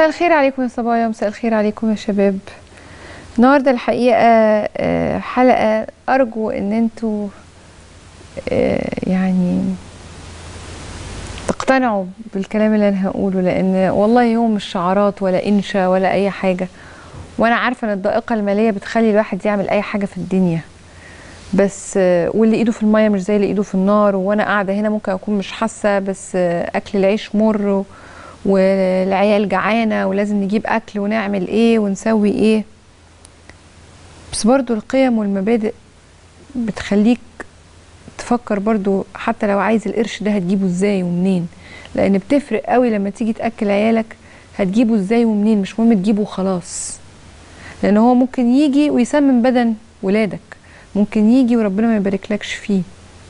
مساء الخير عليكم يا صبايا مساء الخير عليكم يا شباب النهارده الحقيقه آه، حلقه ارجو ان انتوا آه، يعني تقتنعوا بالكلام اللي انا هقوله لان والله هو مش شعارات ولا انشا ولا اي حاجه وانا عارفه ان الضائقه الماليه بتخلي الواحد يعمل اي حاجه في الدنيا بس آه، واللي ايده في الميه مش زي اللي ايده في النار وانا قاعده هنا ممكن اكون مش حاسه بس آه، اكل العيش مر و- والعيال جعانه ولازم نجيب اكل ونعمل ايه ونسوي ايه بس برضو القيم والمبادئ بتخليك تفكر برضو حتى لو عايز القرش ده هتجيبه ازاي ومنين لان بتفرق قوي لما تيجي تاكل عيالك هتجيبه ازاي ومنين مش مهم تجيبه خلاص لان هو ممكن يجي ويسمم بدن ولادك ممكن يجي وربنا ما يباركلكش فيه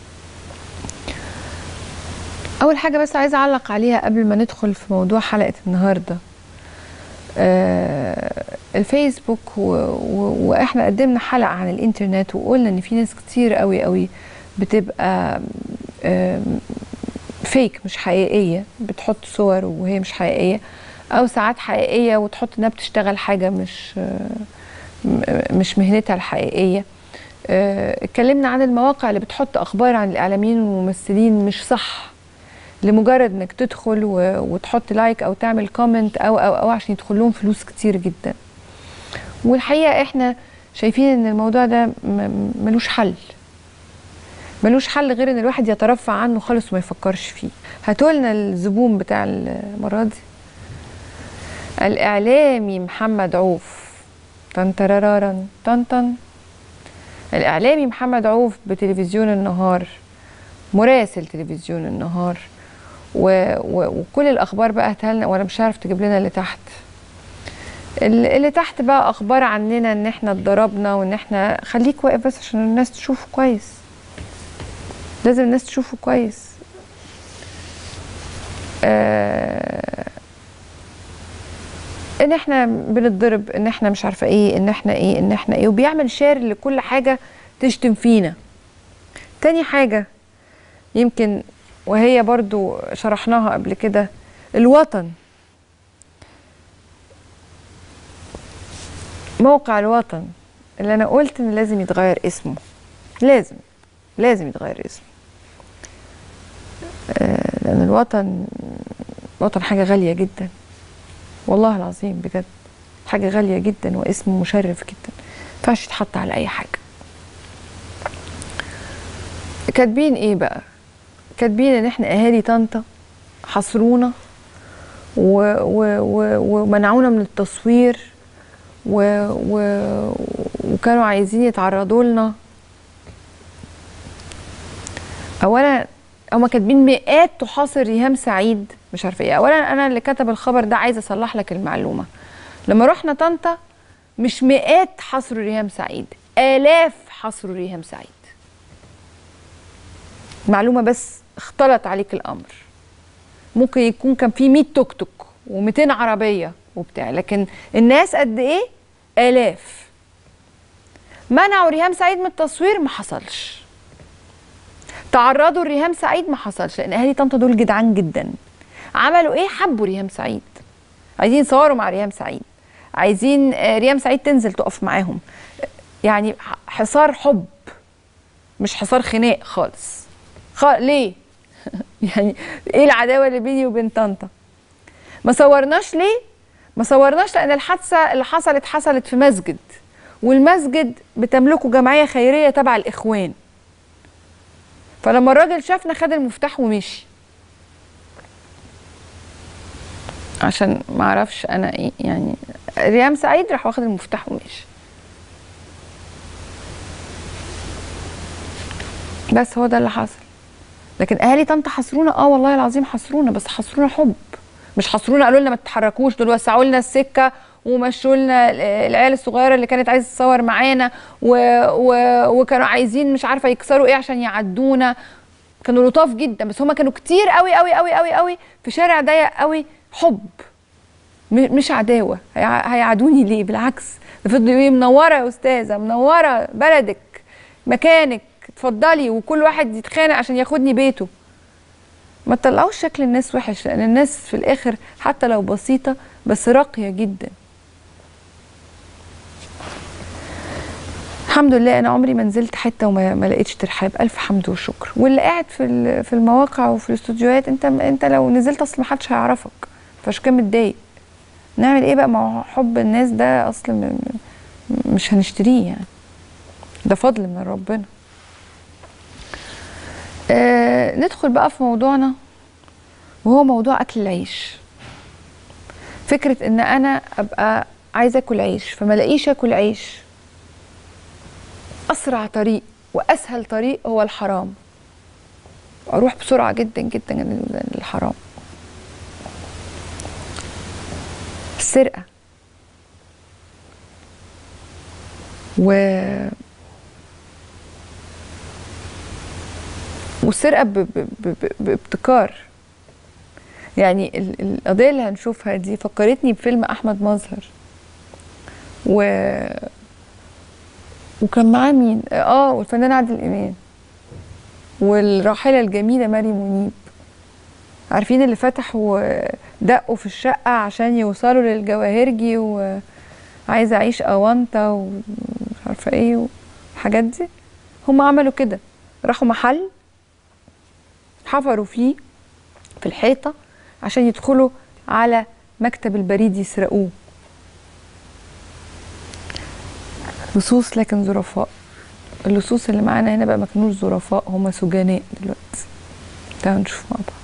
اول حاجه بس عايزه اعلق عليها قبل ما ندخل في موضوع حلقه النهارده آه الفيسبوك و... و... واحنا قدمنا حلقه عن الانترنت وقلنا ان في ناس كتير قوي قوي بتبقى آم، فيك مش حقيقيه بتحط صور وهي مش حقيقيه او ساعات حقيقيه وتحط انها بتشتغل حاجه مش آه، م- مش مهنتها الحقيقيه آه، اتكلمنا عن المواقع اللي بتحط اخبار عن الاعلاميين والممثلين مش صح لمجرد انك تدخل و... وتحط لايك او تعمل كومنت او او او عشان يدخل لهم فلوس كتير جدا والحقيقه احنا شايفين ان الموضوع ده م... ملوش حل ملوش حل غير ان الواحد يترفع عنه خالص وما يفكرش فيه هاتولنا الزبون بتاع المره دي الاعلامي محمد عوف طن ترارارن طن طن الاعلامي محمد عوف بتلفزيون النهار مراسل تلفزيون النهار و... و... وكل الاخبار بقى هاتها لنا وانا مش عارف تجيب لنا اللي تحت ال- اللي تحت بقى اخبار عننا ان احنا اتضربنا وان احنا خليك واقف بس عشان الناس تشوفه كويس لازم الناس تشوفه كويس آه... ان احنا بنتضرب ان احنا مش عارفه ايه ان احنا ايه ان احنا ايه وبيعمل شير لكل حاجه تشتم فينا تاني حاجه يمكن وهي برضو شرحناها قبل كده الوطن موقع الوطن اللي انا قلت ان لازم يتغير اسمه لازم لازم يتغير اسمه آه، لان الوطن الوطن حاجه غاليه جدا والله العظيم بجد حاجه غاليه جدا واسم مشرف جدا ما ينفعش يتحط على اي حاجه كاتبين ايه بقى كاتبين ان احنا اهالي طنطا حصرونا و و و ومنعونا من التصوير و و وكانوا عايزين يتعرضوا لنا اولا هما كاتبين مئات تحاصر ريهام سعيد مش عارفه ايه اولا انا اللي كتب الخبر ده عايزه اصلح لك المعلومه لما رحنا طنطا مش مئات حصروا ريهام سعيد الاف حصروا ريهام سعيد معلومه بس اختلط عليك الامر ممكن يكون كان في 100 توك توك و200 عربيه وبتاع لكن الناس قد ايه الاف منعوا ريهام سعيد من التصوير ما حصلش تعرضوا لريهام سعيد ما حصلش لان اهالي طنطا دول جدعان جدا عملوا ايه حبوا ريهام سعيد عايزين يصوروا مع ريهام سعيد عايزين آه، ريهام سعيد تنزل تقف معاهم يعني ح- حصار حب مش حصار خناق خالص خ... ليه يعني ايه العداوه اللي بيني وبين طنطا ما صورناش ليه ما صورناش لان الحادثه اللي حصلت حصلت في مسجد والمسجد بتملكه جمعيه خيريه تبع الاخوان فلما الراجل شافنا خد المفتاح ومشي عشان ما اعرفش انا ايه يعني ريام سعيد راح واخد المفتاح ومشي بس هو ده اللي حصل لكن اهالي طنطا حصرونا اه والله العظيم حصرونا بس حصرونا حب مش حصرونا قالوا لنا ما تتحركوش دول وسعوا لنا السكه ومشوا لنا العيال الصغيره اللي كانت عايزه تتصور معانا و... و... وكانوا عايزين مش عارفه يكسروا ايه عشان يعدونا كانوا لطاف جدا بس هما كانوا كتير قوي قوي قوي قوي قوي في شارع ضيق قوي حب م- مش عداوه هيع- هيعادوني ليه بالعكس ده فضلوا يقولوا لي منوره يا استاذه منوره بلدك مكانك اتفضلي وكل واحد يتخانق عشان ياخدني بيته ما تطلعوش شكل الناس وحش لان الناس في الاخر حتى لو بسيطه بس راقيه جدا الحمد لله انا عمري ما نزلت حته وما ما لقيتش ترحاب الف حمد وشكر واللي قاعد في ال- في المواقع وفي الاستوديوهات انت انت لو نزلت اصل ما حدش هيعرفك فعشان كده متضايق نعمل ايه بقى ما هو حب الناس ده اصل م- م- مش هنشتريه يعني ده فضل من ربنا آه ندخل بقى في موضوعنا وهو موضوع اكل العيش فكره ان انا ابقى عايزه اكل عيش فما الاقيش اكل عيش اسرع طريق واسهل طريق هو الحرام اروح بسرعه جدا جدا للحرام السرقه و والسرقه ب... ب... ب... ب... بابتكار يعني ال- القضيه اللي هنشوفها دي فكرتني بفيلم احمد مظهر و وكان معاه مين اه والفنان عادل امام والراحله الجميله مريم منيب عارفين اللي فتحوا دقوا في الشقه عشان يوصلوا للجواهرجي وعايزه اعيش اونطه ومش عارفه ايه والحاجات دي هم عملوا كده راحوا محل حفروا فيه في الحيطه عشان يدخلوا على مكتب البريد يسرقوه لصوص لكن ظرفاء اللصوص اللي معانا هنا بقى ما كانوش ظرفاء هم سجناء دلوقتي تعالوا نشوف مع بعض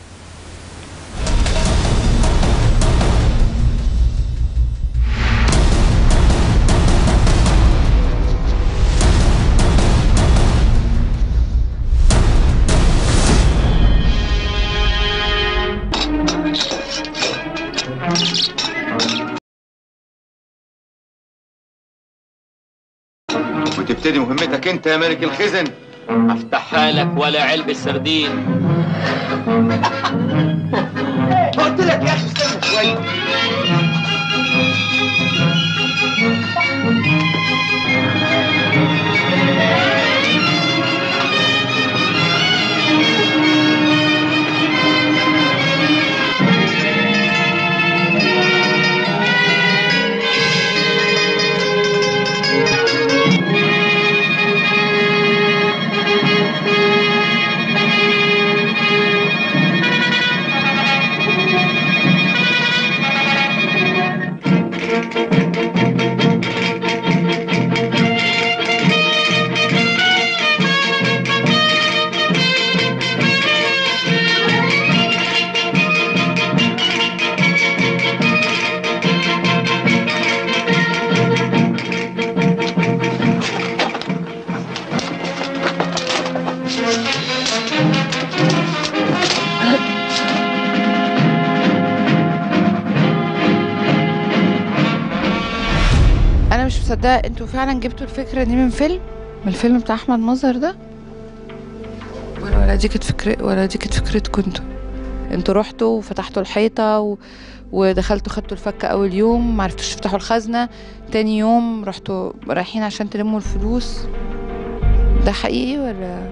وتبتدي مهمتك انت يا ملك الخزن افتحها لك ولا علبة سردين قلت لك يا اخي استنى شويه انا مش مصدقه انتوا فعلا جبتوا الفكره دي من فيلم من الفيلم بتاع احمد مظهر ده ولا ولا دي كانت فكره ولا دي كانت فكرتكم انتوا انتوا رحتوا وفتحتوا الحيطه و... ودخلتوا خدتوا الفكه اول يوم معرفتوش تفتحوا الخزنه تاني يوم رحتوا رايحين عشان تلموا الفلوس ده حقيقي ولا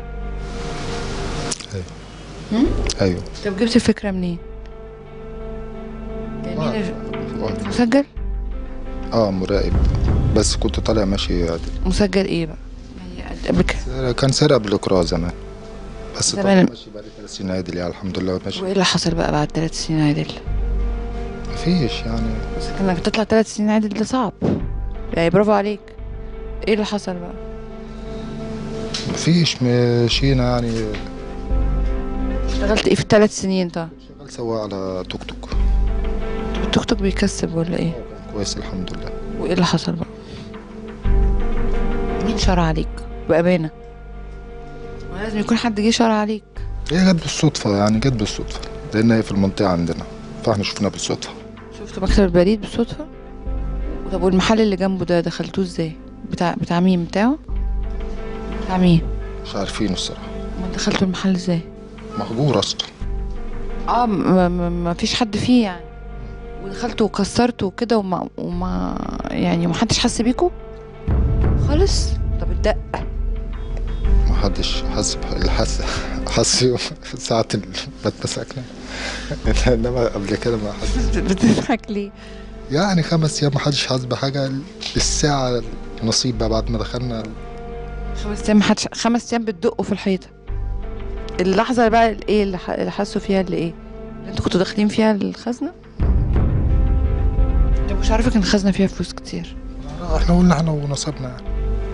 ايوه طب جبت الفكره منين يعني مين اللي- مسجل اه مراقب بس كنت طالع ماشي عادي مسجل ايه بقى يعني قبل كده كان سرقة بالاقراء زمان بس طالع زمان. ماشي بقالي ثلاث سنين عادل يعني الحمد لله ماشي وايه اللي حصل بقى بعد ثلاث سنين عادل مفيش يعني بس انك تطلع ثلاث سنين عادل ده صعب يعني برافو عليك ايه اللي حصل بقى مفيش مشينا يعني اشتغلت ايه في الثلاث سنين طيب شغال سواق على توك توك طب التوك توك بيكسب ولا ايه كان كويس الحمد لله وايه اللي حصل بقى مين شرع عليك بامانه ما لازم يكون حد جه شرع عليك هي جت بالصدفة يعني جت بالصدفة لأن هي في المنطقة عندنا فاحنا شفناها بالصدفة شفت مكتب البريد بالصدفه طب والمحل اللي جنبه ده دخلتوه ازاي بتاع بتاع مين بتاعه بتاع مين مش عارفين الصراحة امال دخلتوا المحل ازاي مهجور أصلا اه ما, ما, ما فيش حد فيه يعني ودخلتوا وكسرتوا وكده وما, وما يعني محدش حس بيكوا خالص طب الدق محدش حس اللي حس حس يوم ساعة ال- ما اتمسكنا إنما قبل كده ما حد بتضحك ليه يعني خمس ايام محدش حاسس بحاجه الساعه نصيب بقى بعد ما دخلنا خمس ايام محدش خمس ايام بتدقوا في الحيطه اللحظه بقى الايه اللي ح- اللي حسوا فيها اللي ايه اللي انتوا كنتوا داخلين فيها الخزنه طب مش عارفه كان الخزنه فيها فلوس كتير احنا قلنا احنا ونصيبنا يعني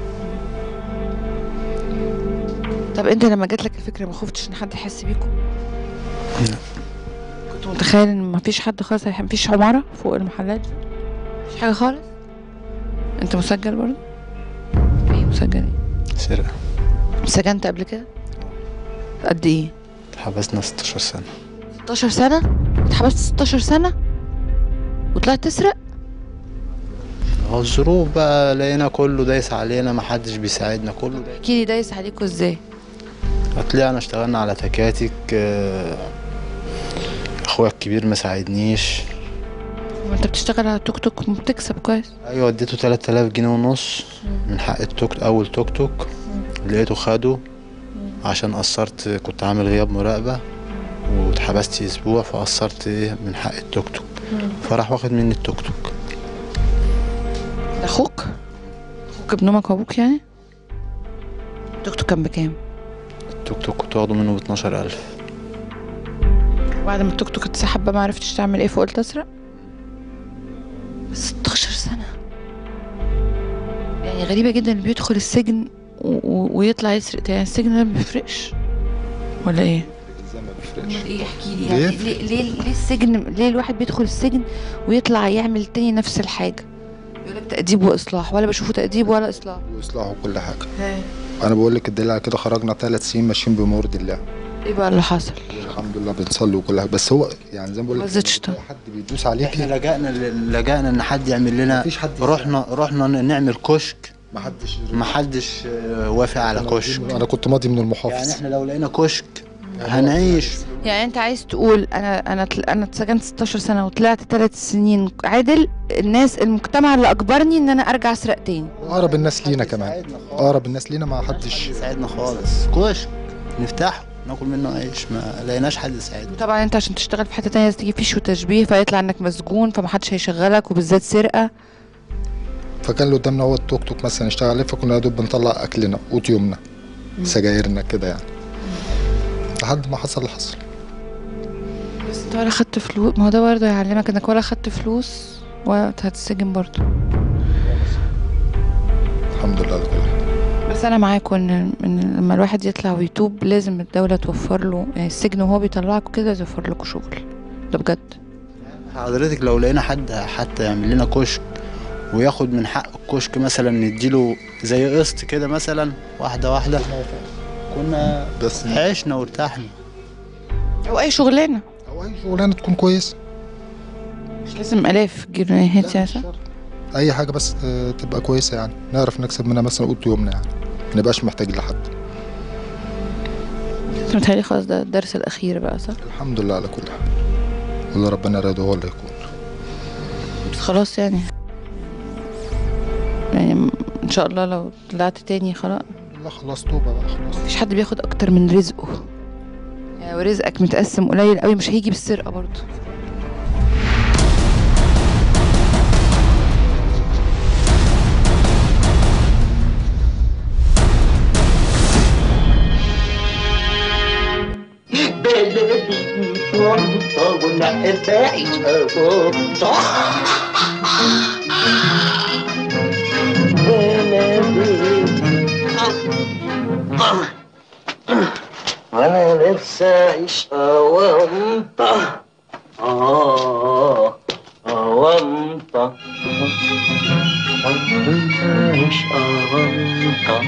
طب انت لما جات لك الفكره ما خفتش ان حد يحس بيكم لا. كنت متخيل ان ما فيش حد خالص هيح- مفيش عماره فوق المحلات دي مفيش حاجه خالص انت مسجل برضه ايه مسجل ايه سرقة سجنت قبل كده قد ايه حبسنا 16 سنة 16 سنه اتحبست 16 سنه وطلعت تسرق هو الظروف بقى لقينا كله دايس علينا محدش بيساعدنا كله دايس احكي لي دايس عليكوا ازاي طلعنا اشتغلنا على تكاتك آه، اخويا الكبير ما ساعدنيش ما انت بتشتغل على توك توك وبتكسب كويس ايوه اديته 3000 جنيه ونص من حق التوك اول توك توك لقيته خده عشان قصرت كنت عامل غياب مراقبة واتحبست اسبوع فقصرت ايه من حق التوك توك فراح واخد مني التوك توك ده اخوك اخوك ابن امك وابوك يعني توك توك كان بكام التوك توك كنت واخده منه ب 12000 وبعد ما التوك توك اتسحب بقى ما عرفتش تعمل ايه فقلت اسرق بس 16 سنه يعني غريبه جدا اللي بيدخل السجن و- و- ويطلع يسرق تاني السجن ده ما بيفرقش ولا ايه ازاي ما بيفرقش امال ايه احكي لي يعني بيفرق. ليه ليه ليه السجن ليه الواحد بيدخل السجن ويطلع يعمل تاني نفس الحاجه يقول لك تأديب واصلاح ولا بشوفه تأديب ولا اصلاح ويصلحوا كل حاجه انا بقول لك الدليل على كده خرجنا ثلاث سنين ماشيين بمورد الله ايه بقى اللي حصل الحمد لله بنصلي وكل حاجه بس هو يعني زي ما بقول لك ما زدتش لما طبعا. حد بيدوس احنا عليكي لجأنا لجأنا ان حد يعمل لنا مفيش حد رحنا رحنا نعمل كشك ما حدش محدش آه، وافق على كشك انا كنت ماضي من يعني المحافظ احنا لو لقينا كشك هنعيش يعني انت عايز تقول انا انا طل- انا اتسجنت 16 سنه وطلعت ثلاث سنين عادل الناس المجتمع اللي اجبرني ان انا ارجع اسرق تاني اقرب الناس لينا محدش كمان يساعدنا خالص. اقرب الناس لينا ما حدش يساعدنا خالص كشك نفتحه ناكل منه عيش ما لقيناش حد يساعدنا طبعا انت عشان تشتغل في حته تانية لازم تجيب فيش وتشبيه فيطلع انك مسجون فمحدش هيشغلك وبالذات سرقه فكان اللي قدامنا هو التوك توك مثلا نشتغل عليه فكنا يا دوب بنطلع اكلنا قوت يومنا سجايرنا كده يعني لحد ما حصل اللي حصل بس انت ولا خدت فلوس ما هو ده برضه يعلمك انك ولا خدت فلوس ولا هتتسجن برضه الحمد لله على كل حال بس انا معاكم ان ان لما الواحد يطلع ويتوب لازم الدوله توفر له يعني السجن وهو بيطلعك كده لازم يوفر لكم شغل ده بجد حضرتك لو لقينا حد حتى يعمل لنا كشك وياخد من حق الكشك مثلا نديله زي قسط كده مثلا واحدة واحدة كنا بس عشنا وارتحنا او اي شغلانه او اي شغلانه تكون كويسه مش لازم الاف جنيهات يعني صح؟ اي حاجه بس ت- تبقى كويسه يعني نعرف نكسب منها مثلا قوت يومنا يعني ما نبقاش محتاجين لحد بس متهيألي خلاص ده الدرس الاخير بقى صح؟ الحمد لله على كل حال والله ربنا يراده هو اللي يكون بس خلاص يعني يعني م- ان شاء الله لو طلعت تاني خلاص لا خلاص توبه بقى خلاص مفيش حد بياخد اكتر من رزقه يعني لو رزقك متقسم قليل قوي مش هيجي بالسرقه برضه بلدي شرطة ونحب عيشها فرصة وانا لسه عيشها وانت اه اه وانت عيشها وانت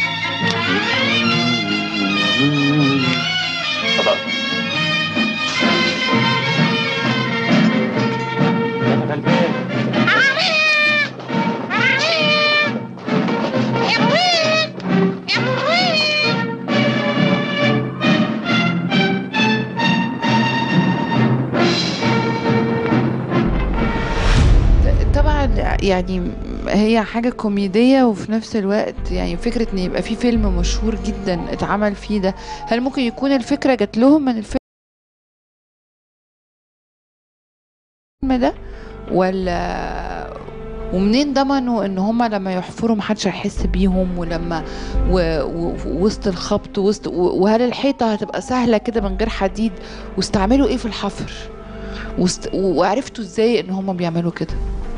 طبعا يعني هي حاجة كوميدية وفي نفس الوقت يعني فكرة ان يبقى في فيلم مشهور جدا اتعمل فيه ده هل ممكن يكون الفكرة جات لهم من الفيلم ده ولا ومنين ضمنوا ان هما لما يحفروا محدش هيحس بيهم ولما و... و... وسط الخبط وسط و- وهل الحيطه هتبقى سهله كده من غير حديد واستعملوا ايه في الحفر وست... وعرفتوا ازاي ان هما بيعملوا كده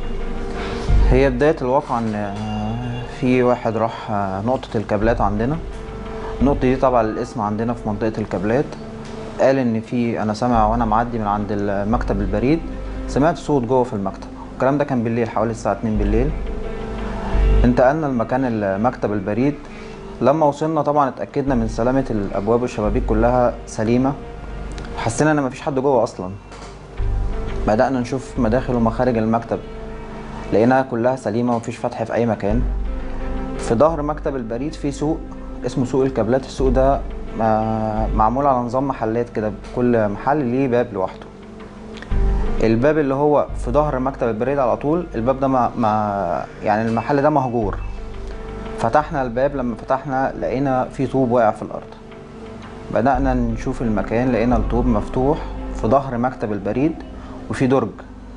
هي بداية الواقع ان آه، في واحد راح آه، نقطة الكابلات عندنا النقطة دي طبعا الاسم عندنا في منطقة الكابلات قال ان في انا سامع وانا معدي من عند المكتب البريد سمعت صوت جوه في المكتب الكلام ده كان بالليل حوالي الساعة 2 بالليل انتقلنا لمكان المكتب البريد لما وصلنا طبعا اتأكدنا من سلامة الابواب والشبابيك كلها سليمة حسينا ان مفيش حد جوه اصلا بدأنا نشوف مداخل ومخارج المكتب لقيناها كلها سليمة ومفيش فتح في أي مكان في ظهر مكتب البريد في سوق اسمه سوق الكابلات السوق ده آه، معمول على نظام محلات كده كل محل ليه باب لوحده الباب اللي هو في ظهر مكتب البريد على طول الباب ده ما, ما يعني المحل ده مهجور فتحنا الباب لما فتحنا لقينا في طوب واقع في الأرض بدأنا نشوف المكان لقينا الطوب مفتوح في ظهر مكتب البريد وفي درج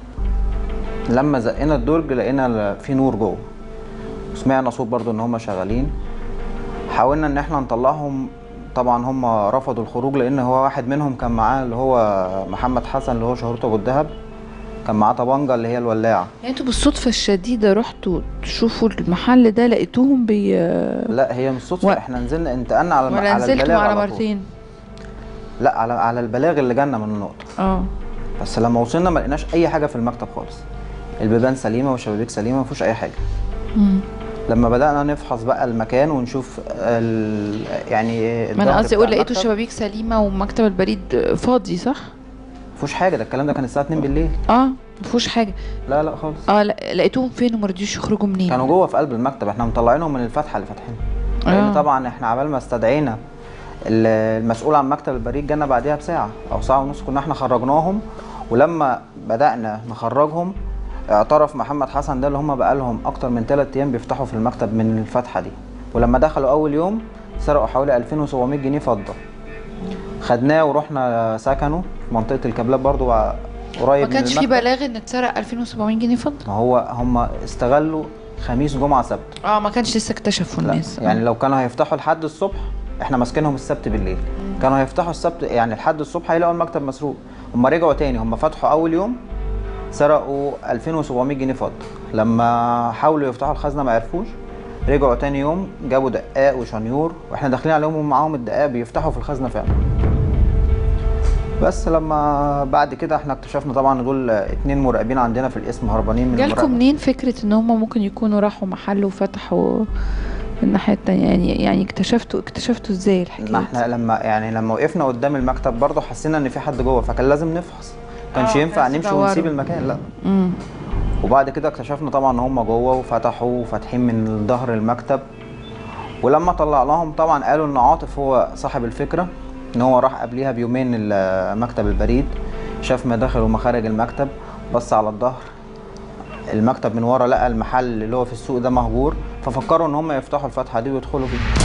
لما زقنا الدرج لقينا ال- في نور جوه سمعنا صوت برضو ان هم شغالين حاولنا ان احنا نطلعهم طبعا هم رفضوا الخروج لان هو واحد منهم كان معاه اللي هو محمد حسن اللي هو شهرته ابو الدهب كان معاه طبنجه اللي هي الولاعه يعني انتوا بالصدفه الشديده رحتوا تشوفوا المحل ده لقيتوهم بي لا هي مش صدفه و- احنا نزلنا انتقلنا على الم- ولا على نزلتوا البلاغ على على طول. مرتين لا على على البلاغ اللي جالنا من النقطه اه بس لما وصلنا ما لقيناش اي حاجه في المكتب خالص البيبان سليمه والشبابيك سليمه ما فيهوش اي حاجه مم. لما بدأنا نفحص بقى المكان ونشوف ال... يعني ما انا الظهر قصدي بتاع اقول لقيتوا المكتب، الشبابيك سليمه ومكتب البريد فاضي صح؟ مفيهوش حاجة ده الكلام ده كان الساعة 2 بالليل اه مفيهوش حاجه لا لا خالص اه لا- لقيتوهم فين وما رضيوش يخرجوا منين؟ كانوا جوه في قلب المكتب احنا مطلعينهم من الفتحة اللي فاتحينها لأن آه. طبعا احنا عبال ما استدعينا ال- المسؤول عن مكتب البريد جانا بعديها بساعة أو ساعة ونص كنا احنا خرجناهم ولما بدأنا نخرجهم اعترف محمد حسن ده اللي هم بقالهم أكتر من 3 أيام بيفتحوا في المكتب من الفتحة دي ولما دخلوا أول يوم سرقوا حوالي 2700 جنيه فضة خدناه ورحنا سكنه في منطقة الكابلات برضو بقى قريب ما من كانش في المكتب. بلاغ ان اتسرق 2700 جنيه فضه ما هو هم استغلوا خميس جمعة سبت اه ما كانش لسه اكتشفوا لا الناس يعني لو كانوا هيفتحوا لحد الصبح احنا ماسكينهم السبت بالليل كانوا هيفتحوا السبت يعني لحد الصبح هيلاقوا المكتب مسروق هم رجعوا تاني هم فتحوا اول يوم سرقوا 2700 جنيه فضة لما حاولوا يفتحوا الخزنة ما عرفوش رجعوا تاني يوم جابوا دقاق وشنيور واحنا داخلين عليهم ومعاهم الدقاق بيفتحوا في الخزنة فعلا بس لما بعد كده احنا اكتشفنا طبعا إن دول اتنين مراقبين عندنا في القسم هربانين من جالكم المراقبة. منين فكره ان هم ممكن يكونوا راحوا محل وفتحوا الناحيه التانية يعني يعني اكتشفتوا اكتشفتوا ازاي الحكايه ما دي؟ احنا لما يعني لما وقفنا قدام المكتب برضه حسينا ان في حد جوه فكان لازم نفحص ما كانش آه، ينفع لازم نمشي تدوروا. ونسيب المكان لا مم. وبعد كده اكتشفنا طبعا ان هم جوه وفتحوا وفاتحين من ظهر المكتب ولما طلعناهم طبعا قالوا ان عاطف هو صاحب الفكره ان هو راح قبليها بيومين ال- مكتب البريد شاف مداخل ومخارج المكتب بص على الظهر المكتب من ورا لقى المحل اللي هو في السوق ده مهجور ففكروا ان هم يفتحوا الفتحه دي ويدخلوا فيه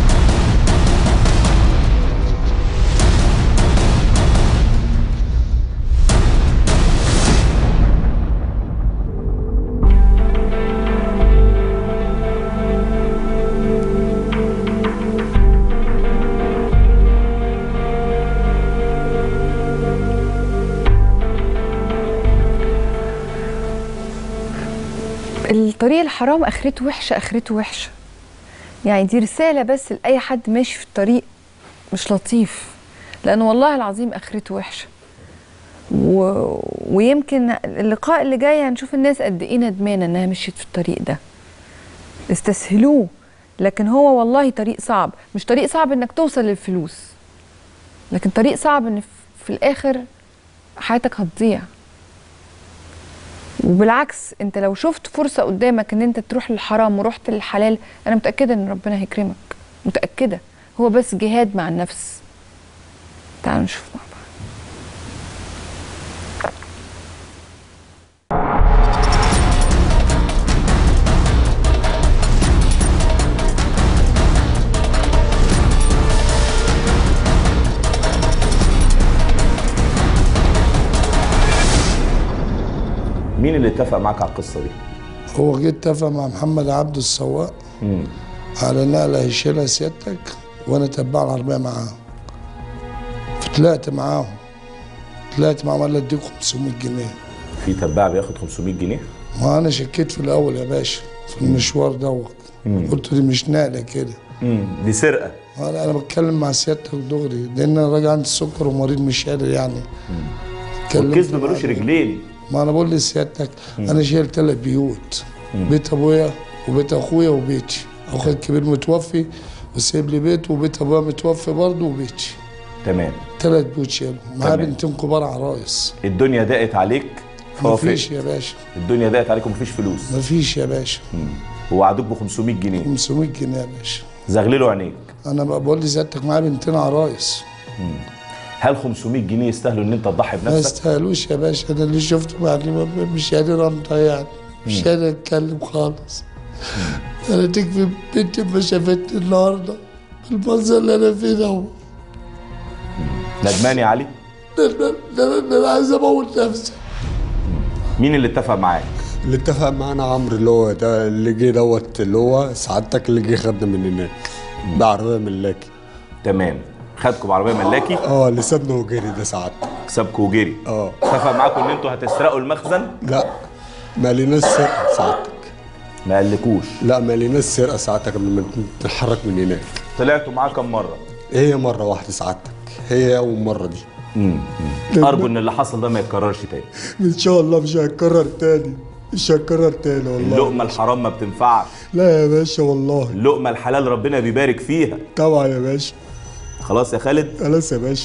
الطريق الحرام اخرته وحشه اخرته وحشه يعني دي رساله بس لاي حد ماشي في الطريق مش لطيف لان والله العظيم اخرته وحشه و... ويمكن اللقاء اللي جاي هنشوف الناس قد ايه ندمانه انها مشيت في الطريق ده استسهلوه لكن هو والله طريق صعب مش طريق صعب انك توصل للفلوس لكن طريق صعب ان في الاخر حياتك هتضيع وبالعكس انت لو شفت فرصة قدامك ان انت تروح للحرام ورحت للحلال انا متأكدة ان ربنا هيكرمك متأكدة هو بس جهاد مع النفس تعالوا نشوف مع بعض مين اللي اتفق معاك على القصه دي هو جه اتفق مع محمد عبده السواق على نقله هيشيلها سيادتك وانا تبع العربيه معاه فطلعت معاهم طلعت معاهم قال لي اديك 500 جنيه في تباع بياخد 500 جنيه ما انا شكيت في الاول يا باشا في المشوار دوت قلت دي مش نقله كده امم دي سرقه انا انا بتكلم مع سيادتك دغري لان انا راجع عندي السكر ومريض مش قادر يعني اتكلمت والكذب معاه. ملوش رجلين ما انا بقول لسيادتك انا شايل ثلاث بيوت بيت ابويا وبيت اخويا وبيتي اخويا الكبير متوفي وسايب لي بيت وبيت ابويا متوفي برضه وبيتي تمام ثلاث بيوت شايلهم معايا تمام. بنتين كبار عرايس الدنيا ضاقت عليك فوافقت مفيش يا باشا الدنيا ضاقت عليك ومفيش فلوس مفيش يا باشا ووعدوك ب 500 جنيه 500 جنيه يا باشا زغللوا عينيك انا بقى بقول لسيادتك معايا بنتين عرايس هل 500 جنيه يستاهلوا ان انت تضحي ما بنفسك يستاهلوش يا باشا انا اللي شفته يعني ما- مش قادر انطق يعني مش قادر اتكلم خالص انا تكفي بنتي ما شافتني النهارده المنظر اللي انا فيه ده ندمان يا علي ده- ده- ده- ده انا عايز اموت نفسي مين اللي اتفق معاك اللي اتفق معانا عمرو اللي هو ده اللي جه دوت اللي هو سعادتك اللي جه خدنا من هناك بعربيه ملاكي تمام خدكم بعربيه ملاكي اه اللي سابنا وجري ده سعادتك سابكوا وجري اه اتفق معاكم ان انتوا هتسرقوا المخزن لا ما لقيناش سرقه سعادتك ما قالكوش لا ما لقيناش سرقه سعادتك قبل ما نتحرك من هناك طلعتوا معاه كم مره هي مره واحده سعادتك هي اول مره دي ارجو ان اللي حصل ده ما يتكررش تاني ان شاء الله مش هيتكرر تاني مش هيتكرر تاني والله اللقمه الحرام ما بتنفعش لا يا باشا والله اللقمه الحلال ربنا بيبارك فيها طبعا يا باشا خلاص يا خالد خلاص يا باشا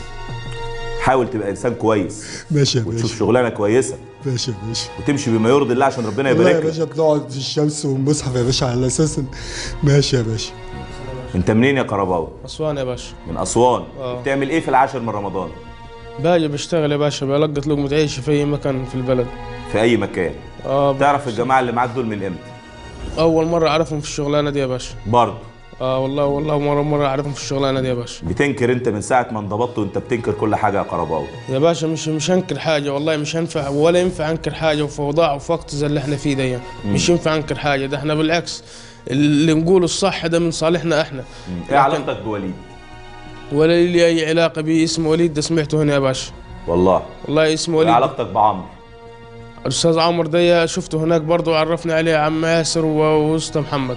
حاول تبقى انسان كويس ماشي يا وتشوف باشا شغلانه كويسه ماشي يا باشا وتمشي بما يرضي الله عشان ربنا والله يا يبارك لك باشا بنقعد في الشمس والمصحف يا باشا على اساس إن- ماشي يا باشا انت منين يا قرباوي أسوان يا باشا من اسوان آه. بتعمل ايه في العاشر من رمضان باجي بشتغل يا باشا بلقط لقمة عيش في أي مكان في البلد في اي مكان اه تعرف الجماعه اللي معاك دول من امتى أول مرة أعرفهم في الشغلانة دي يا باشا برضه اه والله والله مرة مرة أعرفهم في الشغلانة دي يا باشا بتنكر انت من ساعه ما انضبطت وانت بتنكر كل حاجه يا قرباوي يا باشا مش مش هنكر حاجة والله مش هنفع ولا ينفع أنكر حاجة وفي أوضاع وفي وقت زي اللي احنا فيه ده يعني. مش ينفع أنكر حاجة ده احنا بالعكس اللي نقوله الصح ده من صالحنا احنا ايه علاقتك بوليد ولا لي أي علاقة بيه اسمه وليد ده سمعته هنا يا باشا والله والله اسمه ايه وليد علاقتك بعمرو الأستاذ عمر ده شفته هناك برضه وعرفني عليه عم ياسر و- وأستاذ محمد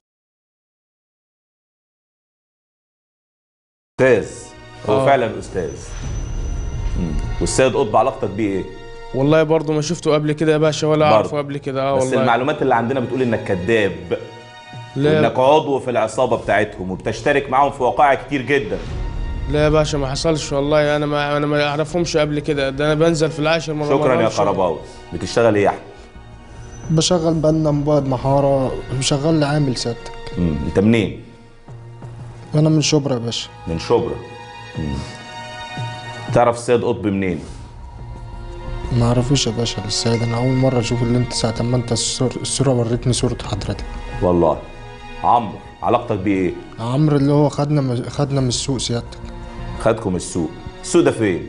استاذ هو آه. فعلا استاذ مم. والسيد قطب علاقتك بيه ايه والله برضه ما شفته قبل كده يا باشا ولا برضه. اعرفه قبل كده اه بس والله المعلومات اللي عندنا بتقول انك كذاب لا وانك عضو في العصابه بتاعتهم وبتشترك معاهم في وقائع كتير جدا لا يا باشا ما حصلش والله انا ما انا ما اعرفهمش قبل كده ده انا بنزل في العاشر مره شكرا مرة يا في شغل. قرباوي بتشتغل ايه يا احمد بشغل بنا مواد محارة مشغل لي عامل سيادتك مم. انت منين أنا من شبرا يا باشا من شبرا مم. تعرف السيد قطب منين ما اعرفوش يا باشا السيد أنا أول مرة أشوف اللي أنت ساعة ما أنت الصور- الصورة وريتني صورة حضرتك والله عمرو علاقتك بيه ايه عمرو اللي هو خدنا من- خدنا من السوق سيادتك خدكم السوق السوق ده فين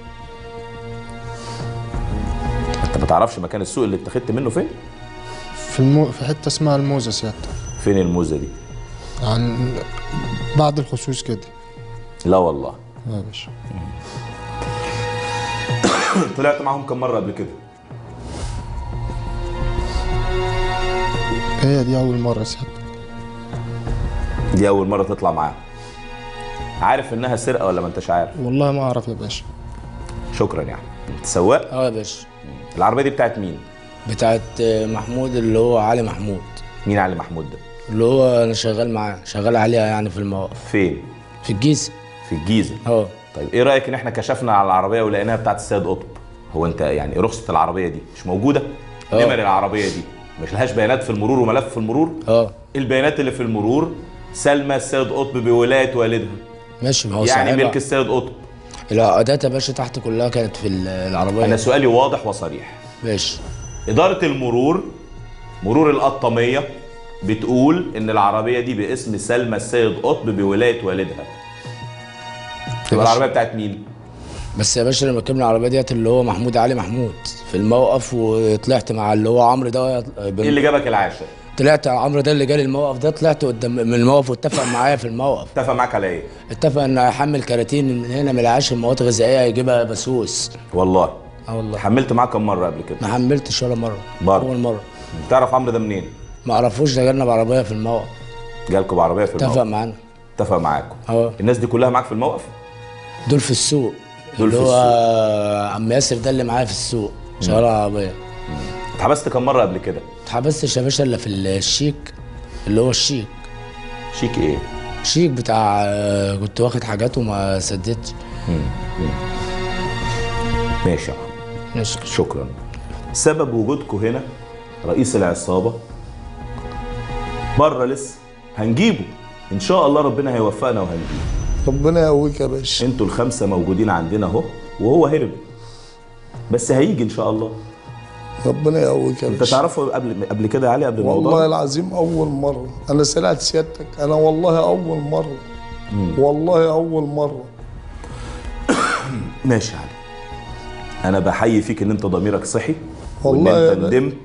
انت ما تعرفش مكان السوق اللي اتخذت منه فين في المو... في حتة اسمها الموزة سيادتك فين الموزه دي عن بعد الخصوص كده لا والله يا باشا طلعت معاهم كم مره قبل كده هي دي أول مرة سيادتك دي اول مره تطلع معاهم عارف انها سرقه ولا ما انتش عارف والله ما أعرف يا باشا شكرا يعني انت سواق اه يا باشا العربيه دي بتاعت مين بتاعت محمود اللي هو علي محمود مين علي محمود ده اللي هو انا شغال معاه شغال عليها يعني في المواقف فين في الجيزه في الجيزه اه طيب ايه رايك ان احنا كشفنا على العربيه ولقيناها بتاعت السيد قطب هو انت يعني رخصه العربيه دي مش موجوده آه. نمر العربيه دي مش لهاش بيانات في المرور وملف في المرور اه البيانات اللي في المرور سلمى السيد قطب بولايه والدها ماشي ما هو يعني صاحبها. ملك السيد قطب العقدات يا باشا تحت كلها كانت في ال- العربيه انا سؤالي واضح وصريح ماشي اداره المرور مرور القطاميه بتقول ان العربيه دي باسم سلمى السيد قطب بولايه والدها تبقى ماشي. العربيه بتاعت مين بس يا باشا لما ركبنا العربيه ديت اللي هو محمود علي محمود في الموقف وطلعت مع اللي هو عمرو ده ايه اللي جابك العاشر طلعت عمرو ده اللي جالي الموقف ده طلعت قدام من الموقف واتفق معايا في الموقف اتفق معاك على ايه اتفق ان هيحمل كراتين من هنا من العاشر مواد غذائيه هيجيبها بسوس والله اه والله حملت معاه كم مره قبل كده ما حملتش ولا مره برضه اول مره تعرف عمرو ده منين ما اعرفوش ده جالنا بعربيه في الموقف جالكوا بعربيه في الموقف اتفق معانا اتفق معاكم اه الناس دي كلها معاك في الموقف دول في السوق دول اللي في هو عم ياسر ده اللي معايا في السوق شغال عربيه اتحبست كم مره قبل كده اتحبستش يا باشا الا في الشيك اللي هو الشيك شيك ايه شيك بتاع آه، كنت واخد حاجات وما سددتش ماشي يا عم ماشي شكرا سبب وجودكم هنا رئيس العصابه بره لسه هنجيبه ان شاء الله ربنا هيوفقنا وهنجيبه ربنا يقويك يا باشا انتوا الخمسه موجودين عندنا اهو وهو هرب بس هيجي ان شاء الله ربنا يقويك يا انت باشا تعرفه قبل قبل كده يا علي قبل الموضوع والله ده؟ العظيم اول مره انا سمعت سيادتك انا والله اول مره مم. والله اول مره ماشي يا علي انا بحيي فيك ان انت ضميرك صحي والله وان يا انت باشا. ندمت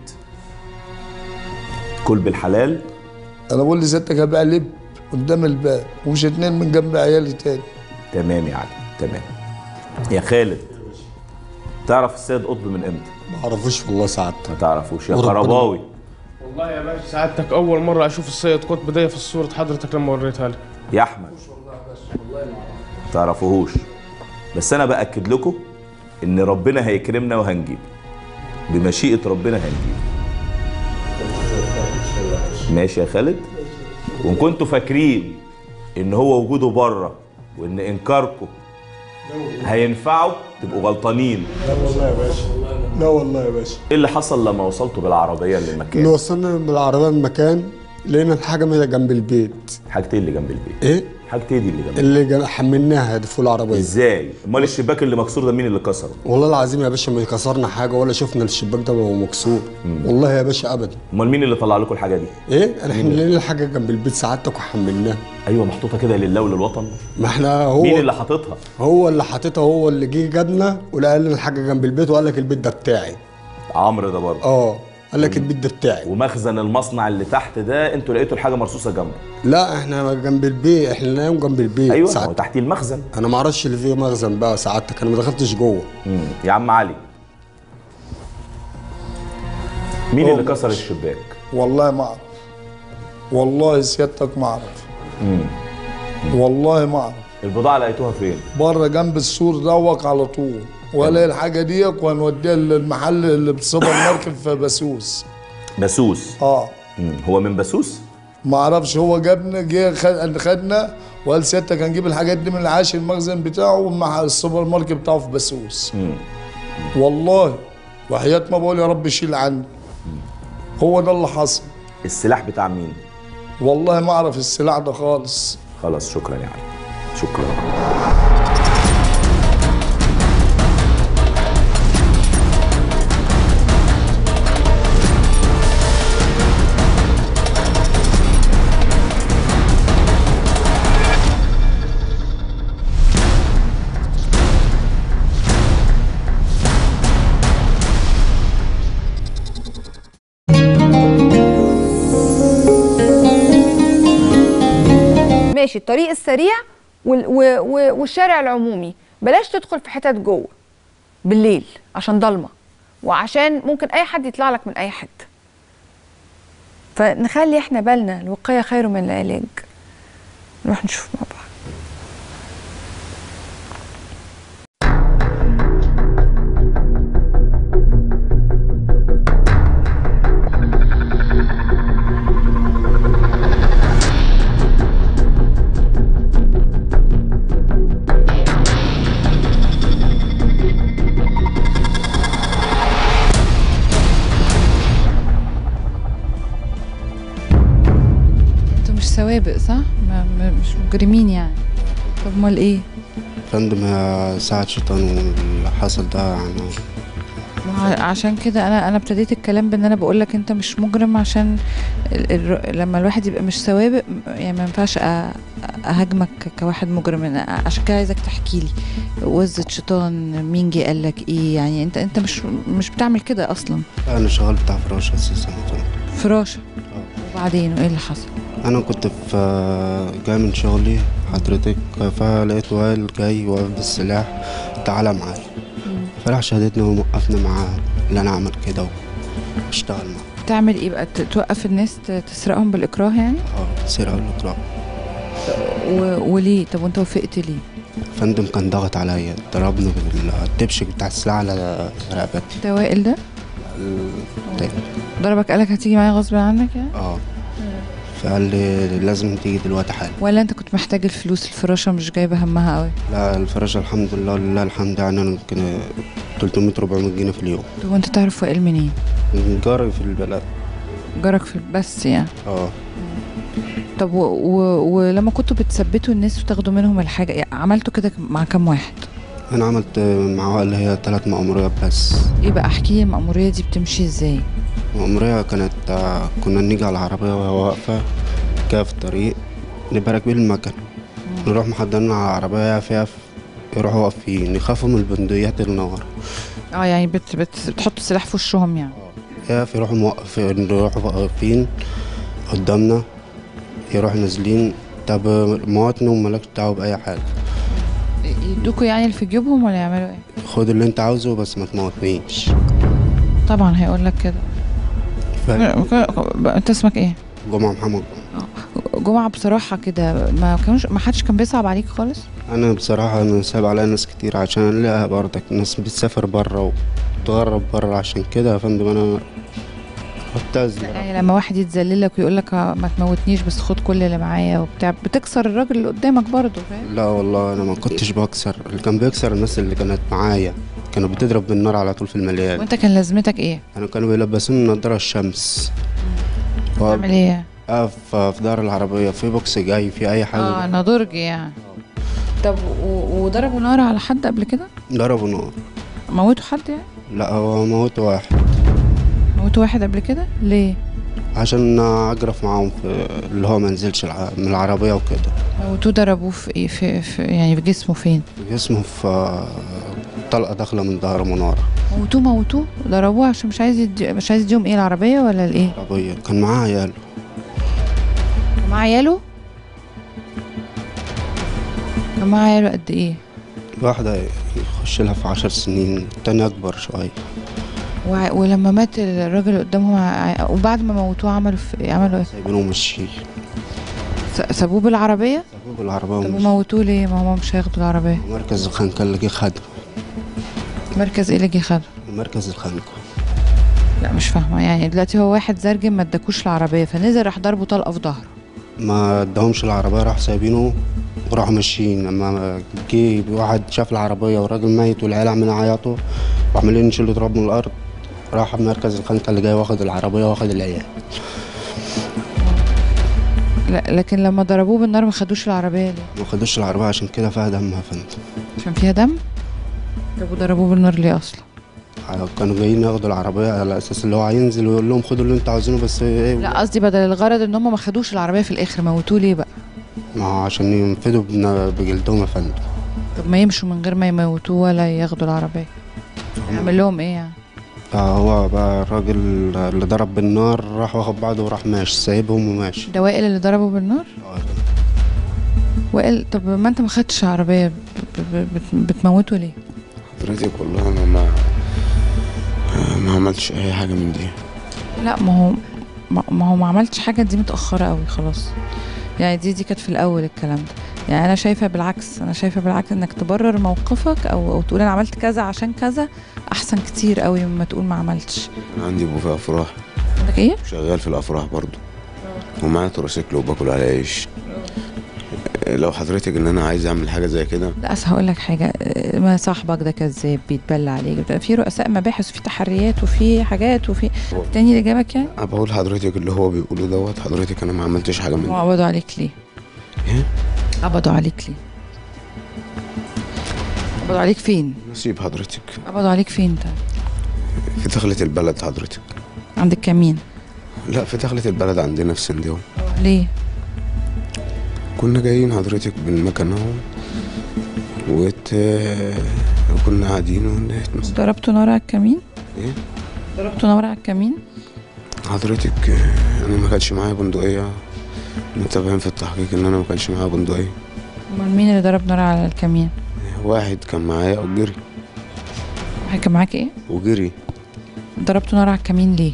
كل بالحلال انا بقول لسيادتك هبقى لب قدام الباب ومش اتنين من جنب عيالي تاني تمام يا علي تمام يا خالد تعرف السيد قطب من امتى؟ ما اعرفوش والله سعادتك ما تعرفوش يا وربنا- خرباوي والله يا باشا سعادتك اول مره اشوف السيد قطب ده في الصوره حضرتك لما وريتها لي يا احمد تعرفوهوش بس انا باكد لكم ان ربنا هيكرمنا وهنجيب بمشيئه ربنا هنجيب ماشي يا خالد وان كنتوا فاكرين ان هو وجوده بره وان انكاركم هينفعه تبقوا غلطانين لا والله يا باشا لا والله يا باشا ايه اللي حصل لما وصلتوا بالعربيه اللي للمكان وصلنا بالعربية المكان لقينا الحاجة من جنب البيت حاجتين اللي جنب البيت ايه حاجتين دي اللي جنب اللي جن- حملناها دي فوق العربية ازاي امال الشباك اللي مكسور ده مين اللي كسره والله العظيم يا باشا ما كسرنا حاجة ولا شفنا الشباك ده وهو مكسور والله يا باشا ابدا امال مين اللي طلع لكم الحاجه دي ايه احنا لقينا الحاجة جنب البيت سعادتك وحملناها ايوه محطوطه كده لله وللوطن ما احنا هو مين اللي حاططها هو اللي حاططها هو اللي جه جابنا ولقى لنا الحاجة جنب البيت وقال لك البيت ده بتاعي عمرو ده برضه اه قال لك البيت ده بتاعي ومخزن المصنع اللي تحت ده انتوا لقيتوا الحاجه مرصوصه جنبه لا احنا جنب البيت احنا نايم جنب البيت ايوه ساعات. هو تحتيه المخزن انا ما اعرفش اللي فيه مخزن بقى سعادتك انا ما دخلتش جوه مم. يا عم علي مين هو اللي كسر الشباك والله ما اعرف والله سيادتك ما اعرف مم. والله ما اعرف البضاعه لقيتوها فين بره جنب السور دوك على طول ولا الحاجه ديك وهنوديها للمحل اللي بالسوبر ماركت في بسوس بسوس اه مم. هو من بسوس ما اعرفش هو جابنا جه خد خدنا وقال سيادتك هنجيب الحاجات دي من العاشر المخزن بتاعه ومع السوبر ماركت بتاعه في بسوس مم. والله وحياة ما بقول يا رب شيل عني هو ده اللي حصل السلاح بتاع مين والله ما اعرف السلاح ده خالص خلاص شكرا يا علي شكرا ماشي الطريق السريع وال و و والشارع العمومي بلاش تدخل في حتت جوه بالليل عشان ضلمه وعشان ممكن اي حد يطلع لك من اي حته فنخلي احنا بالنا الوقايه خير من العلاج نروح نشوف مع بعض انتوا مش سوابق صح؟ ما ما- مش مجرمين يعني طب امال ايه؟ فندم يا ساعة شيطان واللي حصل ده يعني ما ع- عشان كده انا انا ابتديت الكلام بان انا بقول لك انت مش مجرم عشان ال ال لما الواحد يبقى مش سوابق م- يعني ما ينفعش أ- اهاجمك كواحد مجرم أنا عشان كده عايزك تحكي لي وزة شيطان مين جه قال لك ايه يعني انت انت مش مش بتعمل كده اصلا انا شغال بتاع فراشه اساسا فراشه وبعدين وايه اللي حصل انا كنت في جاي من شغلي حضرتك فلقيت وائل جاي واقف بالسلاح تعالى معايا فراح شهدتني وموقفني معاه اللي انا اعمل كده واشتغل معاه تعمل ايه بقى ت- توقف الناس ت- تسرقهم بالاكراه يعني اه سرقة الاقراء و... وليه طب وانت وافقت ليه فندم كان ضغط عليا ضربني بالتبشك بتاع السلاح على رقبتي ده وائل ده التاني. ضربك قالك هتيجي معايا غصب عنك يعني اه فقال لي لازم تيجي دلوقتي حالا ولا انت كنت محتاج الفلوس الفراشه مش جايبه همها قوي لا الفراشة الحمد لله لله الحمد يعني انا يمكن 300 400 جنيه في اليوم طب وانت تعرف وائل منين جاري في البلد جارك في بس يعني اه طب و... و... ولما كنتوا بتثبتوا الناس وتاخدوا منهم الحاجه يعني عملتوا كده مع كام واحد انا عملت مع اللي هي ثلاث مأموريات بس ايه بقى احكي لي المأمورية دي بتمشي ازاي مأمورية كانت آه، كنا نيجي على العربية وهي واقفة كده في الطريق نبقى راكبين المكن نروح محضرين على العربية فيها يروحوا واقفين يخافوا من البندقيات النار اه يعني بت... بت... بتحطوا السلاح في وشهم يعني يقف يروحوا موقفين يروحوا واقفين قدامنا يروحوا نازلين طب مواتني ومالكش دعوة بأي حاجة يدوكوا يعني اللي في جيوبهم ولا يعملوا ايه خد اللي انت عاوزه بس ما تموتنيش طبعا هيقول لك كده انت اسمك ايه جمعة محمد جمعة بصراحة كده ما كانوش ما حدش كان بيصعب عليك خالص انا بصراحة انا سايب عليا ناس كتير عشان الاقيها برضك ناس بتسافر برا وتغرب برا عشان كده يا فندم انا مبتز يعني لما واحد يتذللك ويقول لك ما تموتنيش بس خد كل اللي معايا وبتاع بتكسر الراجل اللي قدامك برضه فاهم لا والله انا ما كنتش بكسر اللي كان بيكسر الناس اللي كانت معايا كانوا بتضرب بالنار على طول في المليان وانت كان لازمتك ايه انا كانوا بيلبسوني نضارة الشمس تعمل ايه اقف في دار العربية في بوكس جاي في اي حاجة اه انا درج يعني طب و- وضربوا نار على حد قبل كده ضربوا نار موتوا حد يعني لا هو موت واحد موتوا واحد قبل كده ليه عشان اجرف معاهم في اللي هو ما نزلش الع- من العربية وكده موتوه ضربوه في ايه في, في يعني في جسمه فين جسمه في طلقة داخلة من ظهر منارة موتوه موتوه ضربوه عشان مش عايز يدي مش عايز يديهم ايه العربية ولا الايه عربية كان معاه عياله كان معاه عياله كان معاه عياله قد ايه واحدة يخش لها في عشر سنين التانية أكبر شوية وع- ولما مات الراجل اللي قدامهم ع- وبعد ما موتوه عملوا في عملوا ايه سايبينه ومشي س- سابوه بالعربية سابوه بالعربية طب ومشي وموتوه ليه ما هم مش هياخدوا العربية مركز الخنقة اللي جه خده مركز ايه اللي جه خده مركز الخنقة لا مش فاهمة يعني دلوقتي هو واحد زرجم ما اداكوش العربية فنزل راح ضربه طلقة في ظهره ما اداهمش العربية راح سايبينه وراحوا ماشيين لما جه واحد شاف العربية والراجل ميت والعيال عمالين يعيطوا وعمالين يشيلوا تراب من الأرض راح مركز الخنقة اللي جاي واخد العربية واخد العيال لا لكن لما ضربوه بالنار ما خدوش العربية ليه ما خدوش العربية عشان كده فيها دم يا فندم عشان فيها دم طب وضربوه بالنار ليه اصلا كانوا جايين ياخدوا العربية على أساس اللي هو هينزل ويقول لهم خدوا اللي انتوا عاوزينه بس ايه لا قصدي بدل الغرض ان هم ما خدوش العربية في الاخر موتوه ليه بقى ما هو عشان ينفدوا بن- بجلدهم يا فندم طب ما يمشوا من غير ما يموتوه ولا ياخدوا العربية يعمل لهم ايه يعني فهو بقى الراجل اللي ضرب بالنار راح واخد بعضه وراح ماشي سايبهم وماشي ده وائل اللي ضربه بالنار وائل طب ما انت ما خدتش عربية ب- ب- بت- بتموته ليه حضرتك والله انا ما ما عملتش اي حاجه من دي لا ما هو ما ما هو ما عملتش حاجة دي متأخرة قوي خلاص يعني دي دي كانت في الأول الكلام ده يعني أنا شايفة بالعكس أنا شايفة بالعكس إنك تبرر موقفك أو أو تقول أنا عملت كذا عشان كذا أحسن كتير قوي مما تقول ما عملتش انا عندي ابو في افراح عندك إيه؟ شغال في الافراح برضو ومعايا تروسيكل وباكل على عيش لو حضرتك ان انا عايز اعمل حاجه زي كده لا أصل هقول لك حاجة آه، ما صاحبك ده كذاب بيتبلى عليك بتبقى في رؤساء مباحث وفي تحريات وفي حاجات وفي تاني اللي جابك يعني انا بقول حضرتك اللي هو بيقوله دوت حضرتك انا ما عملتش حاجه من وقبضوا عليك ليه؟ إيه؟ قبضوا عليك ليه؟ قبضوا عليك فين؟ نسيب حضرتك قبضوا عليك فين طيب؟ في دخلة البلد حضرتك عند الكمين لا في دخلة البلد عندنا في سنديون ليه كنا جايين حضرتك بالمكنة اهو وت... وكنا قاعدين ون- ضربتوا نار على الكمين ايه ضربتوا نار على الكمين حضرتك آه، انا ما كانش معايا بندقية متابعين في التحقيق ان انا ما كانش معايا بندقية امال مين اللي ضرب نار على الكمين واحد كان معايا وجري واحد كان معاك ايه وجري ضربتوا نار على الكمين ليه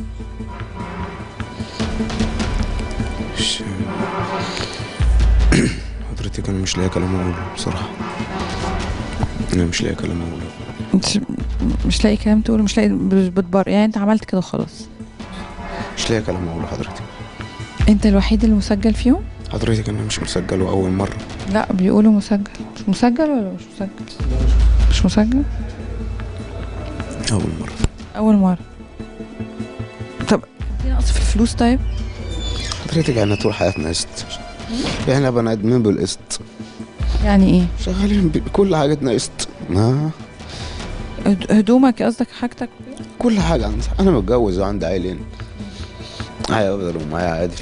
مش حضرتك انا مش لاقي كلام اقوله بصراحة انا مش لاقي كلام اقوله انت مش لاقي كلام تقوله مش لاقي بتبر يعني انت عملت كده خلاص مش لاقي كلام اقوله حضرتك انت الوحيد اللي مسجل فيهم حضرتك انا مش مسجل واول مرة لا بيقولوا مسجل مش مسجل ولا مش مسجل مش مسجل اول مرة اول مره طب في نقص في الفلوس طيب حضرتك احنا طول حياتنا قسط احنا بني ادمين بالقسط يعني ايه شغالين بكل حاجتنا قسط ما هد- هدومك قصدك حاجتك كل حاجة عندي أنا متجوز وعندي عيلين معايا أفضل ومعايا عادل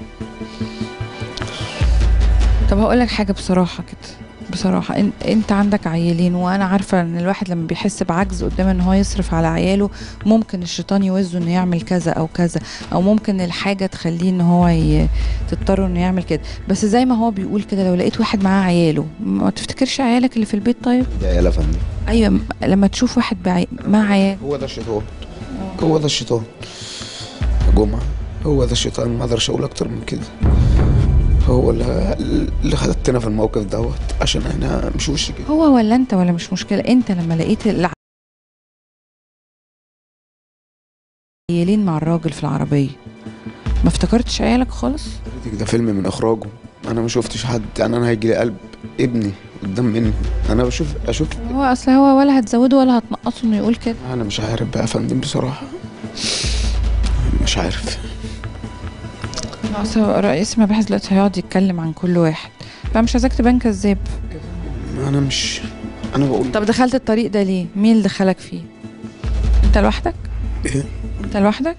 طب هقول لك حاجه بصراحه كده بصراحة إن انت عندك عيالين وانا عارفة ان الواحد لما بيحس بعجز قدام ان هو يصرف على عياله ممكن الشيطان يوزه انه يعمل كذا او كذا او ممكن الحاجة تخليه ان هو ي... تضطر انه يعمل كده بس زي ما هو بيقول كده لو لقيت واحد معاه عياله ما تفتكرش عيالك اللي في البيت طيب ده عيال يا فندم ايوه م- لما تشوف واحد بعي... مع عيال هو ده الشيطان هو ده الشيطان جمعة هو ده الشيطان ما اقدرش اقول اكتر من كده هو اللي اللي خدتنا في الموقف دوت عشان احنا مش وش كده هو ولا انت ولا مش مشكلة انت لما لقيت العيالين مع الراجل في العربية ما افتكرتش عيالك خالص ده فيلم من اخراجه انا ما شفتش حد يعني انا هيجي لي قلب ابني قدام مني انا بشوف اشوف هو اصل هو ولا هتزوده ولا هتنقصه انه يقول كده انا مش عارف بقى يا فندم بصراحة مش عارف لا، اصل رئيس المباحث دلوقتي هيقعد يتكلم عن كل واحد فمش عايزاك تبان كذاب انا مش انا بقول طب دخلت الطريق ده ليه مين اللي دخلك فيه انت لوحدك ايه انت لوحدك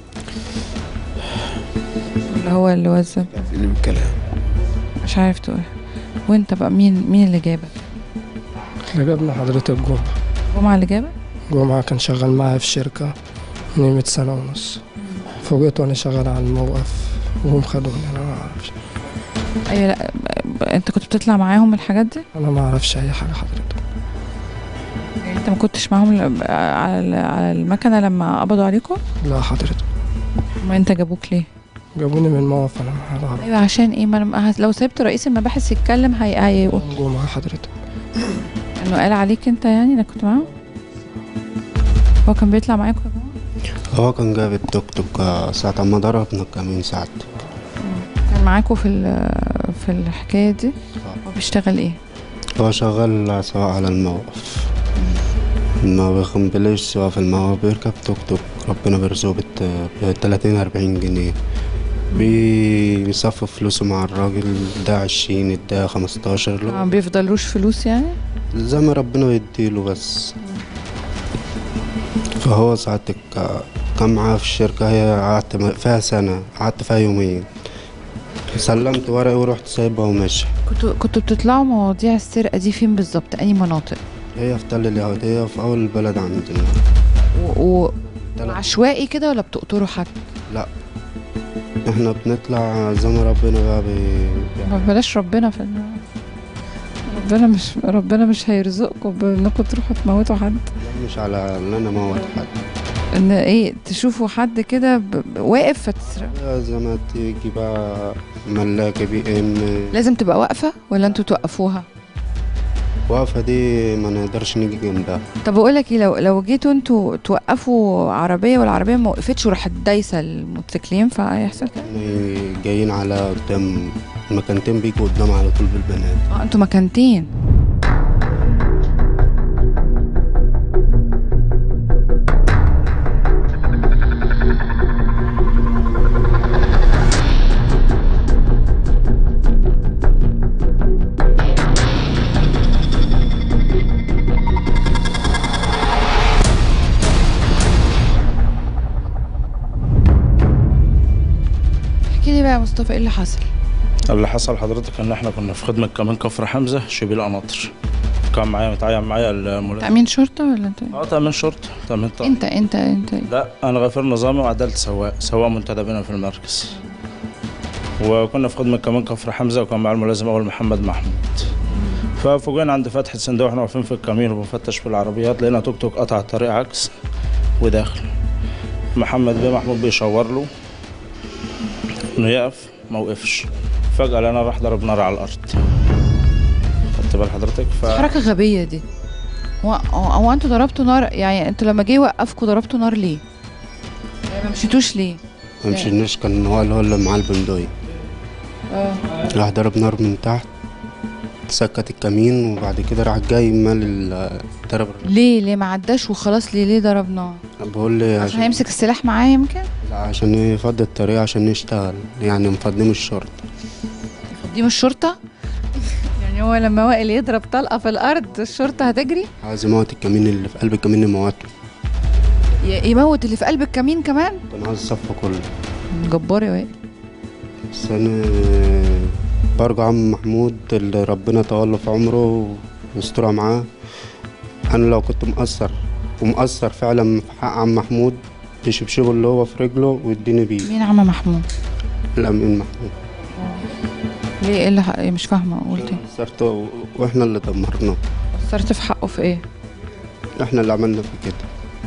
ولا هو اللي وزن اللي من الكلام مش عارف تقول وانت بقى مين مين اللي جابك اللي جابنا حضرتك جمعة جمعة اللي جابك جمعة كان شغال معايا في شركة من قيمة سنة ونص فوجئت وانا شغال على الموقف وهم خدوني انا ما اعرفش ايوه لا ب- انت كنت بتطلع معاهم الحاجات دي انا ما اعرفش اي حاجة حضرتك يعني انت ما كنتش معاهم ل- على على المكنه لما قبضوا عليكم لا حضرتك ما انت جابوك ليه جابوني من الموقف انا ما اعرف ايوه عشان ايه ما أنا- لو سبت رئيس المباحث يتكلم هي هيقول جمعة حضرتك انه قال عليك انت يعني انك كنت معاهم هو كان بيطلع معاكم يا جماعه هو كان جاب التوك توك آه، ساعة ما ضربنا كمين ساعات كان معاكم في ال- في الحكايه دي هو بيشتغل ايه هو شغال سواق على الموقف ما بيخنبليش سواء في الموقف بيركب توك توك ربنا بيرزقه بت تلاتين أربعين جنيه بي- بيصفي فلوسه مع الراجل ده عشرين ده خمستاشر ما بيفضلوش فلوس يعني زي ما ربنا بيديله بس فهو ساعتك آه، كان معايا في الشركة هي قعدت م- فيها سنة قعدت فيها يومين سلمت ورقي ورحت سايبها وماشي كنتوا كنتوا بتطلعوا مواضيع السرقه دي فين بالظبط انهي مناطق هي في تل اليهودية في أول البلد عندنا و... و... عشوائي كده ولا بتقطروا حد لا احنا بنطلع زي ما ربنا بقى بي... ما بلاش ربنا في ال- ربنا مش ربنا مش هيرزقكم بانكم تروحوا تموتوا حد مش على ان انا موت حد ان ايه تشوفوا حد كده ب- ب- واقف فتسرق هي زي ما تيجي بقى ملاكة بي ام لازم تبقى واقفه ولا انتوا توقفوها واقفة دي ما نقدرش نيجي جنبها طب بقول لك ايه لو لو جيتوا انتوا توقفوا عربيه والعربيه ما وقفتش وراحت دايسه الموتوسيكلين فهيحصل كده يعني جايين على قدام المكانتين بيجوا قدام على طول بالبنات اه انتوا مكانتين بقى يا مصطفى ايه اللي حصل اللي حصل حضرتك ان احنا كنا في خدمه كمان كفر حمزه شبيل قناطر كان معايا متعين معايا الملازم تأمين شرطة ولا انت اه تامين شرطه تامين طبعا انت انت انت لا انا غفير نظامي وعدلت سواق سواق منتدب هنا في المركز وكنا في خدمه كمان كفر حمزه وكان معايا الملازم اول محمد محمود ففوجئنا عند فتحة صندوق واحنا واقفين في الكمين وبنفتش في العربيات لقينا توك توك قطع الطريق عكس وداخل محمد بيه محمود بيشاور له انه يقف ما وقفش فجأة لقينا راح ضرب نار على الأرض خدت بال حضرتك ف... حركة غبية دي هو هو هو انتوا ضربتوا نار يعني انتوا لما جه يوقفكوا ضربتوا نار ليه؟ يعني ما مشيتوش ليه؟ ما مشيناش كان هو اللي هو اللي معاه البندقية اه راح ضرب نار من تحت سكت الكمين وبعد كده راح جاي مال ال- ضرب ليه ليه ما عداش وخلاص ليه ليه ضرب نار؟ بقول لي عشان عشان, هيمسك السلاح معاه يمكن؟ لا، عشان يفضي الطريق عشان نشتغل يعني مفضيم الشرطة دي مش شرطة؟ يعني هو لما وائل يضرب طلقة في الأرض الشرطة هتجري؟ عايز يموت الكمين اللي في قلب الكمين يموته ي- يموت اللي في قلب الكمين كمان؟ كان عايز الصف كله جبار يا وائل بس انا برجع عم محمود اللي ربنا طول في عمره ويسترها معاه انا لو كنت مقصر ومقصر فعلا في حق عم محمود يشبشبه اللي هو في رجله ويديني بيه مين عم محمود؟ الامين محمود ليه ايه اللي ح- مش فاهمة قلت ايه؟ قصرته و- واحنا اللي دمرناه قصرت في حقه في ايه؟ احنا اللي عملنا في كده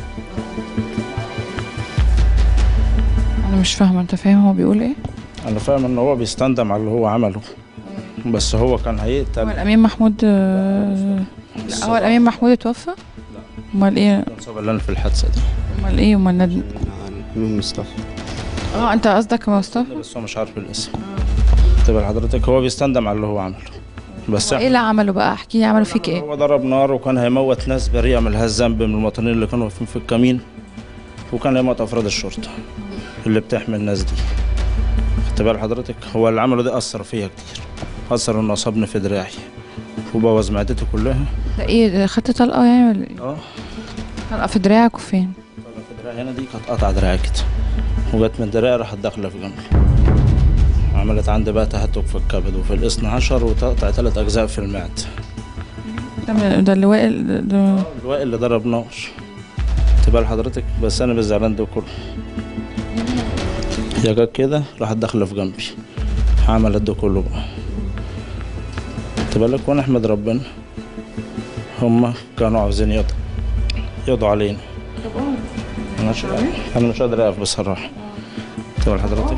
أنا مش فاهمة أنت فاهم هو بيقول ايه؟ أنا فاهم إن هو بيستندم على اللي هو عمله بس هو كان هو هيقتل الأمين محمود آه، لا هو الأمين محمود اتوفى؟ أمال ايه؟ الإصابة اللي أنا في الحادثة دي أمال ايه أمال ند... من مصطفى اه أنت قصدك مصطفى؟ بس هو مش عارف الاسم تبقى حضرتك هو بيستندم على اللي هو عمله بس ايه اللي عمله بقى؟ احكي لي عملوا فيك ايه؟ هو ضرب نار وكان هيموت ناس بريئة ملهاش ذنب من المواطنين اللي كانوا واقفين في الكمين وكان هيموت أفراد الشرطة اللي بتحمي الناس دي خدت بال حضرتك هو اللي عمله ده أثر فيا كتير أثر إنه أصابني في دراعي وبوظ معدتي كلها ده ايه خدت طلقة يعني ولا ايه؟ اه طلقة في دراعك وفين؟ في دراعي هنا دي كانت قطع دراعي كده وجت من دراعي راحت داخلة في جنبي عملت عندي بقى تهتك في الكبد وفي الاثنى عشر وتقطع ثلاث أجزاء في المعدة ده من- ده اللي وائل ده- ده الوائل اللي ضرب نار تبقى لحضرتك بس انا بالزعلان ده كله هي جت كده راحت داخله في جنبي عملت ده كله بقى تبقى لك وانا احمد ربنا هما كانوا عاوزين يقضوا يقضوا علينا انا مش انا مش قادر اقف بصراحه تبقى لحضرتك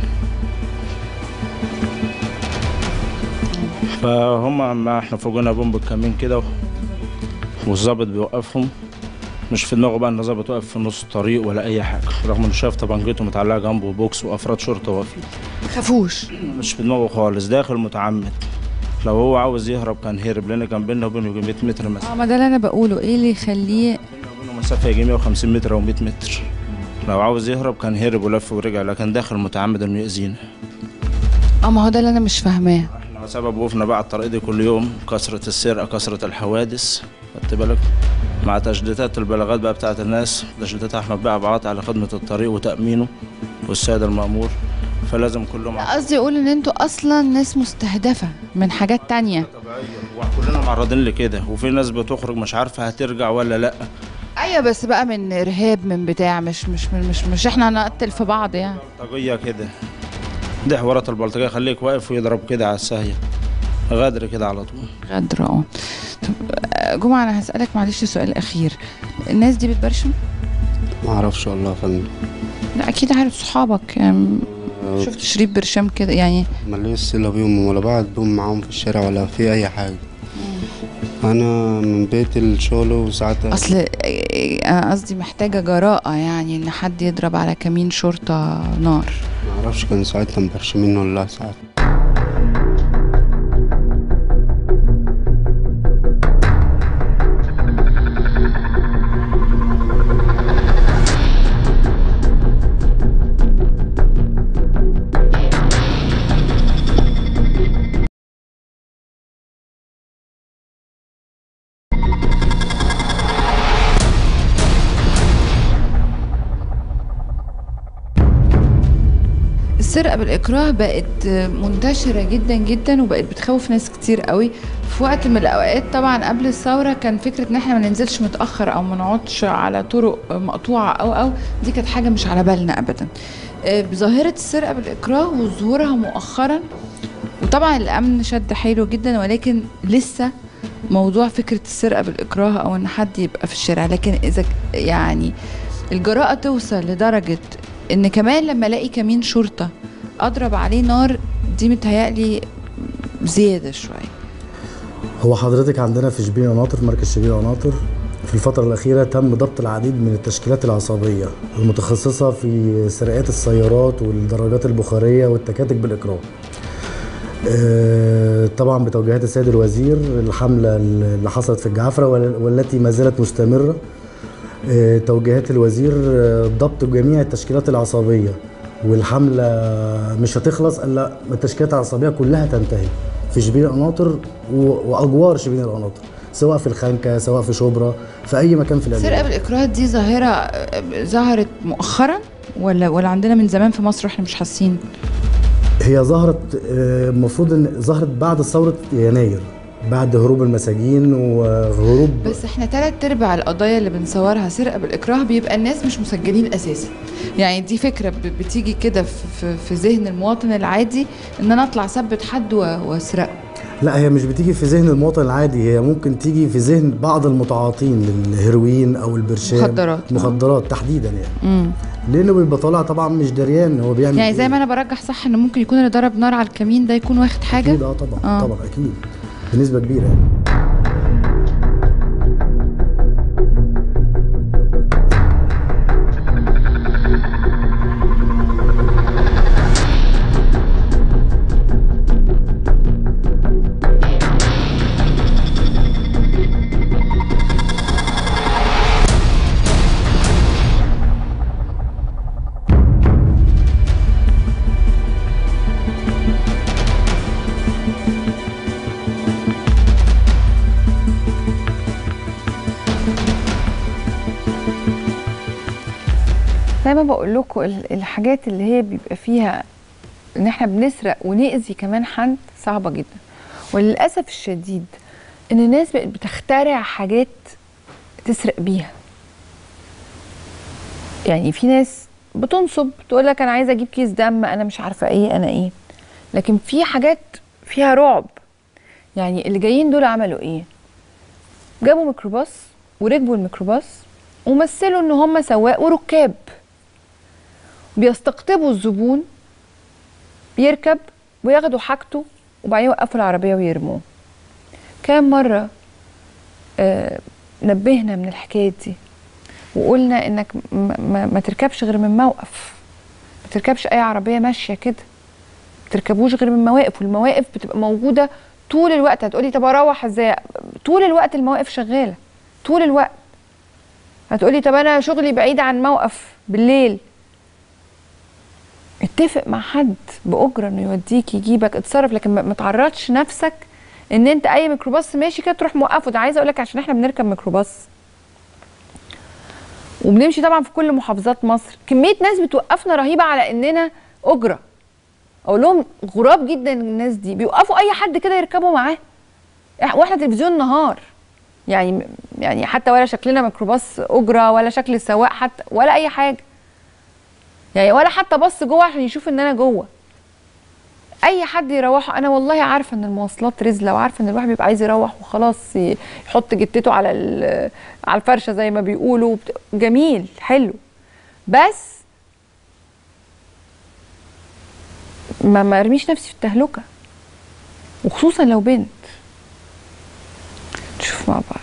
فهم ما احنا فوقنا بوم بالكمين كده والظابط بيوقفهم مش في دماغه بقى ان الظابط واقف في نص الطريق ولا اي حاجه رغم انه شاف طبنجته متعلقه جنبه بوكس وافراد شرطه واقفين خافوش مش في دماغه خالص داخل متعمد لو هو عاوز يهرب كان هرب لان كان بيننا وبينه يجي 100 متر مثلا اه ما ده اللي انا بقوله ايه اللي يخليه بينه مسافه يجي 150 متر او 100 متر لو عاوز يهرب كان هرب ولف ورجع لكن داخل متعمد انه يأذينا اه ما هو ده اللي انا مش فاهماه احنا سبب وقوفنا بقى على الطريق دي كل يوم كثرة السرقة كثرة الحوادث خدت بالك مع تجديدات البلاغات بقى بتاعت الناس تجديدات احمد بقى بعت على خدمة الطريق وتأمينه والسيد المأمور فلازم كلهم قصدي اقول ان انتوا اصلا ناس مستهدفة من حاجات تانية كلنا معرضين لكده وفي ناس بتخرج مش عارفة هترجع ولا لأ ايوه بس بقى من ارهاب من بتاع مش مش مش مش احنا نقتل في بعض يعني بلطجية كده دي حوارات البلطجية خليك واقف ويضرب كده على الساهية غدر كده على طول غدر اه طب آه، جمعة انا هسألك معلش سؤال اخير الناس دي بتبرشم؟ ما اعرفش والله يا فندم لا اكيد عارف صحابك يعني شفت شريط برشام كده يعني ماليش صلة بيهم ولا بعد بيهم معاهم في الشارع ولا في أي حاجة أنا من بيت الشغل وساعات اصل آه، انا قصدي محتاجة جراءة يعني ان حد يضرب على كمين شرطة نار معرفش كان ساعتها مبرشمين ولا لا ساعات السرقه بالاكراه بقت منتشره جدا جدا وبقت بتخوف ناس كتير قوي في وقت من الاوقات طبعا قبل الثوره كان فكره ان احنا ما ننزلش متاخر او ما نقعدش على طرق مقطوعه او او دي كانت حاجه مش على بالنا ابدا آه، بظاهره السرقه بالاكراه وظهورها مؤخرا وطبعا الامن شد حيله جدا ولكن لسه موضوع فكره السرقه بالاكراه او ان حد يبقى في الشارع لكن اذا ك- يعني الجراءه توصل لدرجه ان كمان لما الاقي كمين شرطه اضرب عليه نار دي متهيألي زياده شويه هو حضرتك عندنا في شبين وناطر مركز شبين وناطر في الفترة الأخيرة تم ضبط العديد من التشكيلات العصابية المتخصصة في سرقات السيارات والدراجات البخارية والتكاتك بالإكراه. آه، طبعا بتوجيهات السيد الوزير الحملة اللي حصلت في الجعفرة وال- والتي ما زالت مستمرة آه، توجيهات الوزير آه، ضبط جميع التشكيلات العصابية والحملة مش هتخلص إلا التشكيلات العصابية كلها تنتهي في شبين القناطر و- وأجوار شبين القناطر سواء في الخنكة سواء في شبرا في أي مكان في السرقه الأرياف بالاكراه دي ظاهره آه، ظهرت مؤخرا ولا ولا عندنا من زمان في مصر واحنا مش حاسين هي ظهرت آه، المفروض ان ظهرت بعد ثوره يناير بعد هروب المساجين وهروب بس احنا تلات ارباع القضايا اللي بنصورها سرقه بالاكراه بيبقى الناس مش مسجلين اساسا يعني دي فكره ب- بتيجي كده في, في, في ذهن المواطن العادي ان انا اطلع اثبت حد و- واسرقه لا هي مش بتيجي في ذهن المواطن العادي هي ممكن تيجي في ذهن بعض المتعاطين للهيروين او البرشام مخدرات. مخدرات تحديدا يعني امم لانه بيبقى طالع طبعا مش دريان هو بيعمل يعني إيه. زي ما انا برجح صح ان ممكن يكون اللي ضرب نار على الكمين ده يكون واخد حاجه اكيد اه طبعا آه. طبعا اكيد بنسبه كبيره يعني زي ما بقول لكم ال- الحاجات اللي هي بيبقى فيها ان احنا بنسرق ونأذي كمان حد صعبة جدا وللأسف الشديد ان الناس بقت بتخترع حاجات تسرق بيها يعني في ناس بتنصب تقول لك انا عايزه اجيب كيس دم انا مش عارفه ايه انا ايه لكن في حاجات فيها رعب يعني اللي جايين دول عملوا ايه جابوا ميكروباص وركبوا الميكروباص ومثلوا ان هم سواق وركاب بيستقطبوا الزبون يركب وياخدوا حاجته وبعدين يوقفوا العربيه ويرموه كام مره آه نبهنا من الحكايه دي وقلنا انك ما, ما, ما تركبش غير من موقف ما تركبش اي عربيه ماشيه كده ما تركبوش غير من مواقف والمواقف بتبقى موجوده طول الوقت هتقولي طب اروح ازاي طول الوقت المواقف شغاله طول الوقت هتقولي طب انا شغلي بعيد عن موقف بالليل اتفق مع حد باجره انه يوديك يجيبك اتصرف لكن ما ما تعرضش نفسك ان انت اي ميكروباص ماشي كده تروح موقفه ده عايزه اقول لك عشان احنا بنركب ميكروباص وبنمشي طبعا في كل محافظات مصر كميه ناس بتوقفنا رهيبه على اننا اجره اقول لهم غراب جدا الناس دي بيوقفوا اي حد كده يركبوا معاه إح- واحنا تلفزيون نهار يعني يعني حتى ولا شكلنا ميكروباص اجره ولا شكل السواق حتى ولا اي حاجه يعني ولا حتى بص جوه عشان يشوف ان انا جوه اي حد يروحه انا والله عارفه ان المواصلات رزله وعارفه ان الواحد بيبقى عايز يروح وخلاص ي- يحط جتته على ال- على الفرشه زي ما بيقولوا وبت- جميل حلو بس ما ما ارميش نفسي في التهلكه وخصوصا لو بنت نشوف مع بعض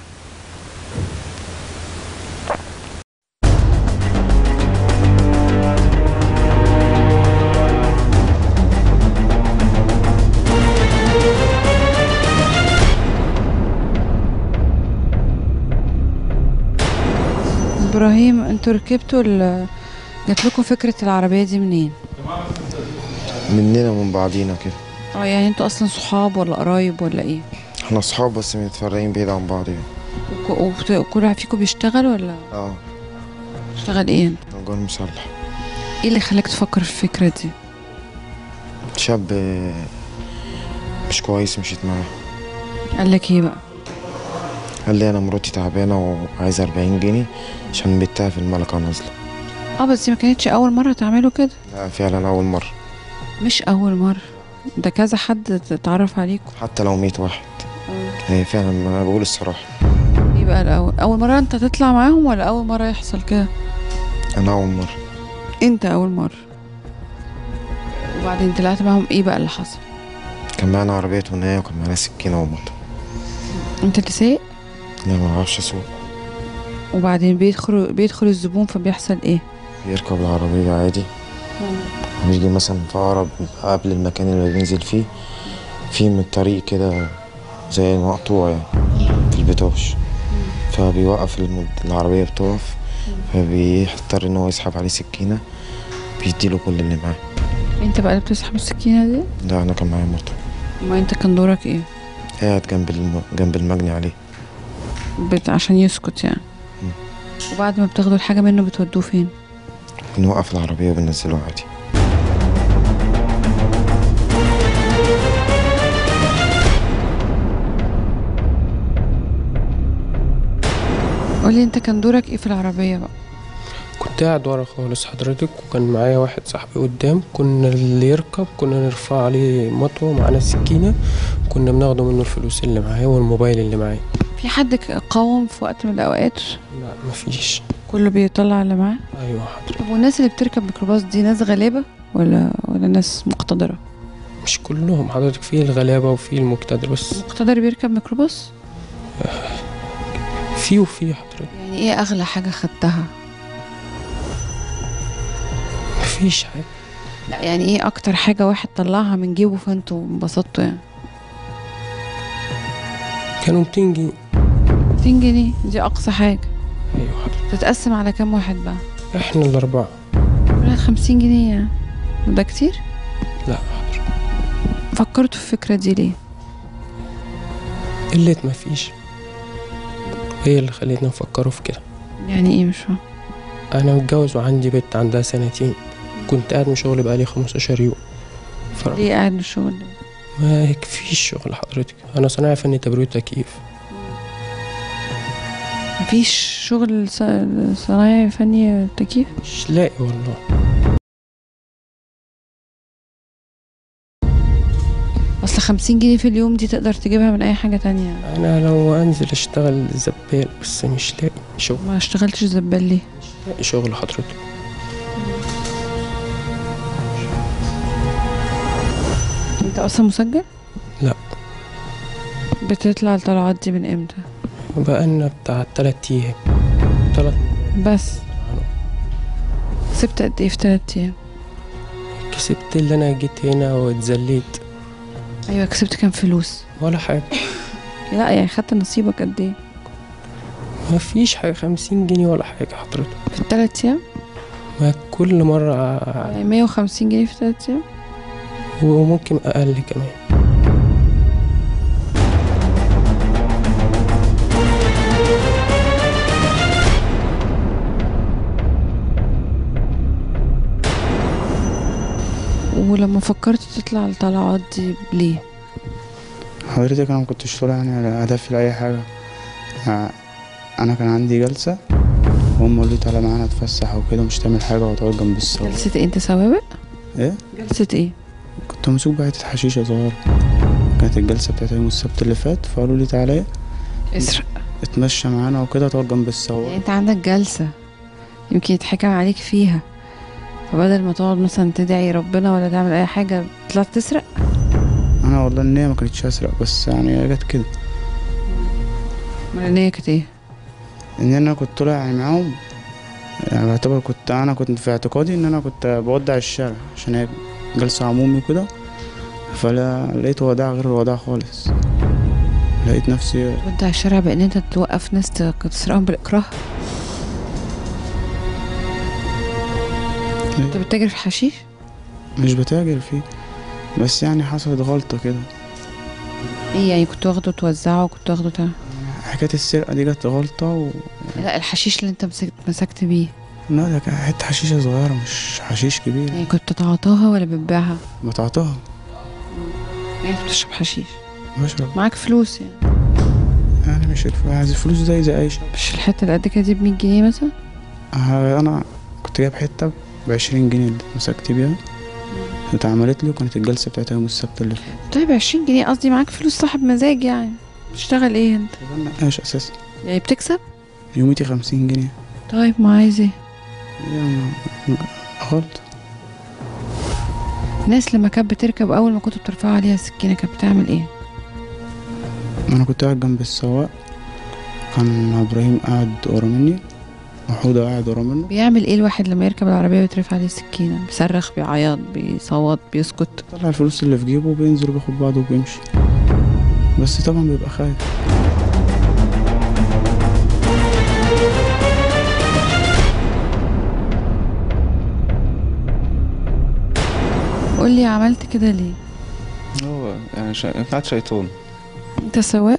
ابراهيم انتوا ركبتوا ال- جات لكم فكره العربيه دي منين مننا ومن بعضينا كده اه يعني انتوا اصلا صحاب ولا قرايب ولا ايه احنا اصحاب بس متفرقين بعيد عن بعض يعني وك- وبت- كل واحد فيكم بيشتغل ولا اه بيشتغل ايه انت نجار مسلح ايه اللي خلاك تفكر في الفكره دي شاب آه، مش كويس مشيت معاه قال لك ايه بقى قال لي انا مراتي تعبانه وعايزه 40 جنيه عشان بنتها في الملكه نازله اه بس دي ما كانتش اول مره تعملوا كده لا فعلا اول مره مش اول مره ده كذا حد اتعرف عليكم حتى لو 100 واحد هي فعلا انا بقول الصراحه ايه بقى الاول اول مره انت تطلع معاهم ولا اول مره يحصل كده انا اول مره انت اول مره وبعدين طلعت معاهم ايه بقى اللي حصل كان معانا عربيه تونية وكان معانا سكينه ومطر انت اللي سايق لا ما اعرفش اسوق وبعدين بيدخل بيدخل الزبون فبيحصل ايه بيركب العربيه عادي بيجي مثلا في أقرب قبل المكان اللي بينزل فيه في من الطريق كده زي مقطوع يعني في البتوش فبيوقف الم- العربية بتقف فبيضطر إن هو يسحب عليه سكينة بيديله كل اللي معاه انت بقى اللي بتسحب السكينه دي ده أنا كان معايا مرته ما انت كان دورك ايه قاعد جنب الم... جنب المجني عليه بت... عشان يسكت يعني وبعد ما بتاخدوا الحاجه منه بتودوه فين بنوقف العربية وبننزله عادي قولي انت كان دورك ايه في العربيه بقى كنت قاعد ورا خالص حضرتك وكان معايا واحد صاحبي قدام كنا اللي يركب كنا نرفع عليه مطوة معانا سكينة كنا بناخده منه الفلوس اللي معاه والموبايل اللي معاه في حد ك- قاوم في وقت من الاوقات لا مفيش كله بيطلع اللي معاه ايوه حضرتك طب والناس اللي بتركب ميكروباص دي ناس غلابه ولا ولا ناس مقتدره مش كلهم حضرتك في الغلابة وفي المقتدر بس مقتدر بيركب ميكروباص في وفي حضرتك يعني ايه اغلى حاجه خدتها مفيش حاجة لا يعني ايه اكتر حاجه واحد طلعها من جيبه فانتوا انبسطتوا يعني كانوا 200 جنيه 200 جنيه دي اقصى حاجه ايوه حضرتك تتقسم على كام واحد بقى احنا الأربعة كل واحد 50 جنيه يعني ده كتير لا فكرتوا في الفكره دي ليه قلة مفيش هي اللي خلتنا نفكروا في كده يعني ايه مش فاهم أنا متجوز وعندي بنت عندها سنتين كنت قاعد من شغلي بقالي 15 يوم ف... ليه قاعد من الشغل ما يكفيش شغل حضرتك أنا صنايعي فني تبريد تكييف مفيش شغل ص- صنايعي فني تكييف مش لاقي والله اصل 50 جنيه في اليوم دي تقدر تجيبها من اي حاجه تانية أنا لو أنزل أشتغل زبال بس مش لاقي شغل ما اشتغلتش زبال ليه لاقي شغل حضرتك انت اصلا مسجل لا بتطلع الطلعات دي من امتى بقالنا بتاع تلات أيام تلات بس كسبت قد ايه في تلات ايام كسبت اللي أنا جيت هنا واتذليت ايوه كسبت كام فلوس ولا حاجة لا يعني خدت نصيبك قد ايه مفيش حاجة خمسين جنيه ولا حاجة حضرتك في التلات ايام ما كل مرة يعني 150 جنيه في تلات ايام وممكن أقل كمان ولما فكرت تطلع الطلعات دي ليه حضرتك انا ما كنتش طالع يعني على هدف لاي حاجه آه، انا كان عندي جلسه وهم قالوا لي تعالى معانا اتفسح وكده مش تعمل حاجه وتقعد جنب الصاله جلسة ايه انت سوابق ايه جلسة ايه كنت مسوق بحته حشيشه صغيره كانت الجلسه بتاعت يوم السبت اللي فات فقالوا لي تعالى اسرق اتمشى معانا وكده تقعد جنب الصاله يعني انت عندك جلسة يمكن يتحكم عليك فيها فبدل ما تقعد مثلا تدعي ربنا ولا تعمل اي حاجة طلعت تسرق انا والله النية ما كانتش هسرق بس يعني هي جت كده امال النية كانت ايه ان انا كنت طالع يعني معاهم يعني بعتبر كنت انا كنت في اعتقادي ان انا كنت بودع الشارع عشان هي جلسة عمومي وكده فلا لقيت وداع غير الوداع خالص لقيت نفسي تودع الشارع بان انت توقف ناس ت- تسرقهم بالاكراه انت بتتاجر في حشيش مش بتاجر فيه بس يعني حصلت غلطة كده ايه يعني كنت واخده توزعه وكنت واخده تا... حكاية السرقة دي جت غلطة و... لا الحشيش اللي انت مسكت, مسكت بيه لا ده كان حته حشيشه صغيره مش حشيش كبير يعني كنت بتعطاها ولا بتبيعها بتعطاها يعني أنت بتشرب حشيش بشرب معاك فلوس يعني يعني مش الف- عايز الفلوس زي زي اي شيء مش الحته اللي قد كده دي ب 100 جنيه مثلا آه، انا كنت جايب حته ب 20 جنيه اللي مسكت بيها اتعملت لي وكانت الجلسه بتاعتها يوم السبت اللي فات طيب 20 جنيه قصدي معاك فلوس صاحب مزاج يعني بتشتغل ايه انت ايش اساسا يعني بتكسب يوميتي 50 جنيه طيب ما عايز ايه يعني غلط الناس لما كانت بتركب اول ما كنتوا بترفعوا عليها السكينه كانت بتعمل ايه انا كنت قاعد جنب السواق كان ابراهيم قاعد ورا مني وحوده قاعد ورا منه بيعمل ايه الواحد لما يركب العربيه ويترفع عليه السكينه بيصرخ بيعيط بيصوت بيسكت طلع الفلوس اللي في جيبه وبينزل وبياخد بعضه وبيمشي بس طبعا بيبقى خايف قول لي عملت كده ليه هو يعني شا... قاعد شيطان انت سواق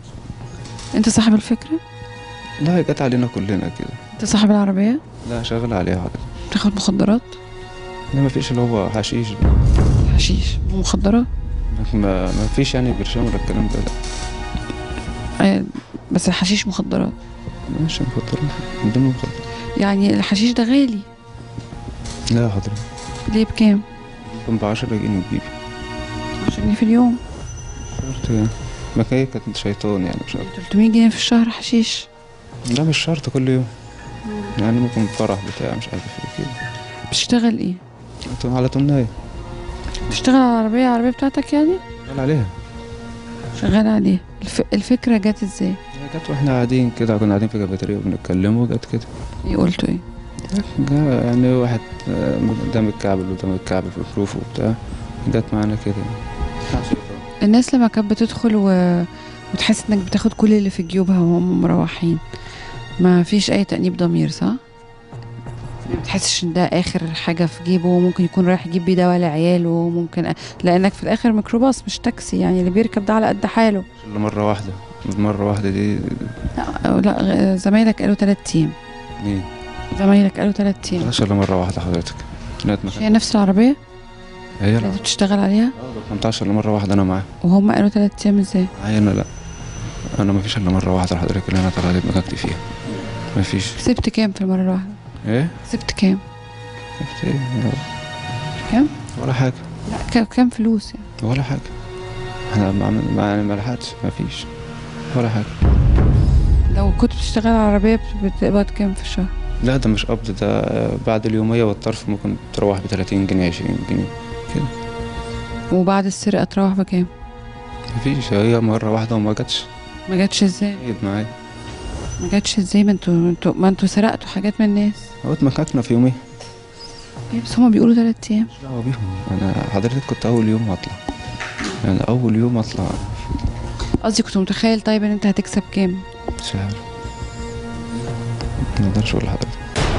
انت صاحب الفكره لا هي جت علينا كلنا كده انت صاحب العربيه لا شغال عليها حضرتك بتاخد مخدرات لا مفيش اللي هو حشيش حشيش ومخدرات ما مفيش يعني برشام ولا الكلام ده لا آه، بس الحشيش مخدرات ماشي مخدرات من ضمن المخدرات يعني الحشيش ده غالي لا يا حضرتك ليه بكام كان ب 10 جنيه تجيبي 10 جنيه في اليوم شرط يعني ما هي كانت شيطان يعني مش اكتر 300 جنيه في الشهر حشيش لا مش شرط كل يوم يعني ممكن فرح بتاع مش عارف ايه كده بتشتغل ايه على تمناية بتشتغل على العربيه العربيه بتاعتك يعني شغال عليها شغال عليها الف... الفكره جت ازاي هي جت واحنا قاعدين كده كنا قاعدين في كافيتيريا وبنتكلموا جت كده ايه قلتوا ايه جا- يعني واحد آه، قدام الكعب اللي قدام الكعب في الحروف وبتاع جت معانا كده الناس لما كانت بتدخل و... وتحس انك بتاخد كل اللي في جيوبها وهم مروحين ما فيش اي تأنيب ضمير صح؟ ما بتحسش ان ده اخر حاجة في جيبه ممكن يكون رايح يجيب بيه دواء لعياله ممكن لانك في الاخر ميكروباص مش تاكسي يعني اللي بيركب ده على قد حاله إلا مرة واحدة مرة واحدة دي لا, لا غ- زمايلك قالوا تلات ايام مين؟ زمايلك قالوا تلات ايام مش إلا مرة واحدة حضرتك كانت مش هي مكان نفس العربية هي اللي لا انت بتشتغل عليها كنت إلا مرة واحدة أنا معاه وهم قالوا تلات ايام ازاي؟ معايا أنا لا أنا مفيش إلا مرة واحدة حضرتك اللي أنا طلعت مكانتي فيها مفيش كسبت كام في المرة الواحدة؟ إيه؟ كسبت كام؟ شفت إيه؟ كام؟ ولا حاجة لا كام- كام فلوس يعني ولا حاجة أنا ما عمل- ما يعني ما لحقتش مفيش ولا حاجة لو كنت بتشتغل على عربية بت- بتقبض كام في الشهر؟ لا ده مش قبض ده بعد اليومية والطرف ممكن تروح ب 30 جنيه 20 جنيه كده وبعد السرقة تروح بكام؟ مفيش هي مرة واحدة وما جاتش ما جاتش ازاي؟ جيت معايا ما جاتش ازاي ما انتوا انتوا ما انتوا سرقتوا حاجات من الناس قلت مكاكنا في يومين إيه بس هما بيقولوا تلات ايام دعوة بيهم أنا حضرتك كنت أول يوم أطلع يعني أول يوم أطلع قصدي كنت متخيل طيب ان انت هتكسب كام؟ مش عارف ما أقدرش أقول لحضرتك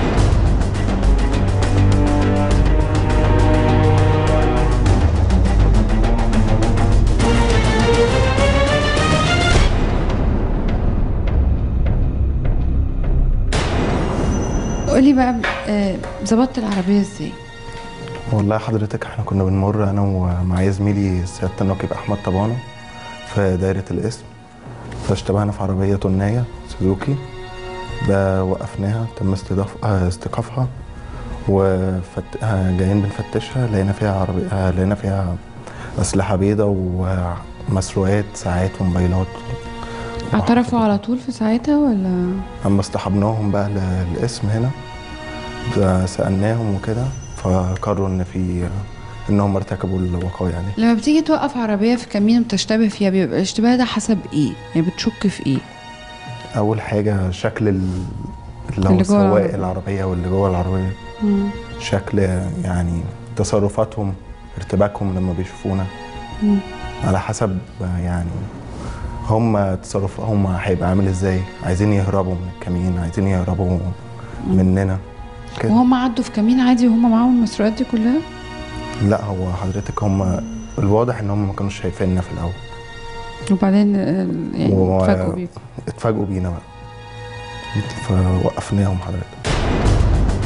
قولي بقى آه، ظبطت العربية ازاي؟ والله حضرتك احنا كنا بنمر انا ومعايا زميلي سياده النقيب احمد طبانه في دايره الاسم فاشتبهنا في عربيه تنايه سوزوكي ده وقفناها تم استضاف آه، استيقافها وفت... آه، جايين بنفتشها لقينا فيها عربية آه، لقينا فيها أسلحة بيضة ومسروقات ساعات وموبايلات اعترفوا على طول في ساعتها ولا؟ أما اصطحبناهم بقى للقسم هنا ده سألناهم وكده فقرروا إن في إنهم ارتكبوا الوقائع دي لما بتيجي توقف عربية في كمين وتشتبه فيها بيبقى الاشتباه ده حسب ايه؟ يعني بتشك في ايه؟ أول حاجة شكل ال- اللي هو اللي جوه سواق العربية. العربية واللي جوه العربية مم. شكل يعني تصرفاتهم ارتباكهم لما بيشوفونا مم. على حسب يعني هم تصرفهم هيبقى عامل ازاي عايزين يهربوا من الكمين عايزين يهربوا مننا كده وهم عدوا في كمين عادي وهم معاهم المسروقات دي كلها؟ لا هو حضرتك هم الواضح ان هم ما كانوش شايفيننا في الاول وبعدين آه، يعني و- اتفاجئوا بيكم اتفاجئوا بينا بقى فوقفناهم حضرتك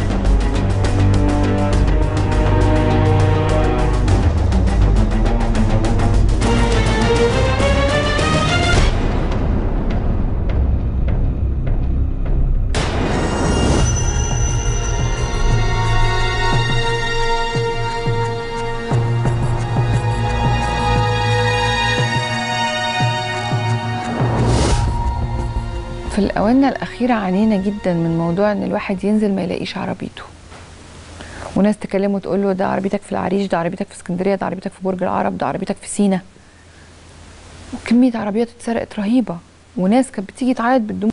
في الآونة الأخيرة عانينا جدا من موضوع إن الواحد ينزل ما يلاقيش عربيته وناس تكلمه تقول له ده عربيتك في العريش ده عربيتك في اسكندرية ده عربيتك في برج العرب ده عربيتك في سينا وكمية عربيات اتسرقت رهيبة وناس كانت بتيجي تعيط بالدموع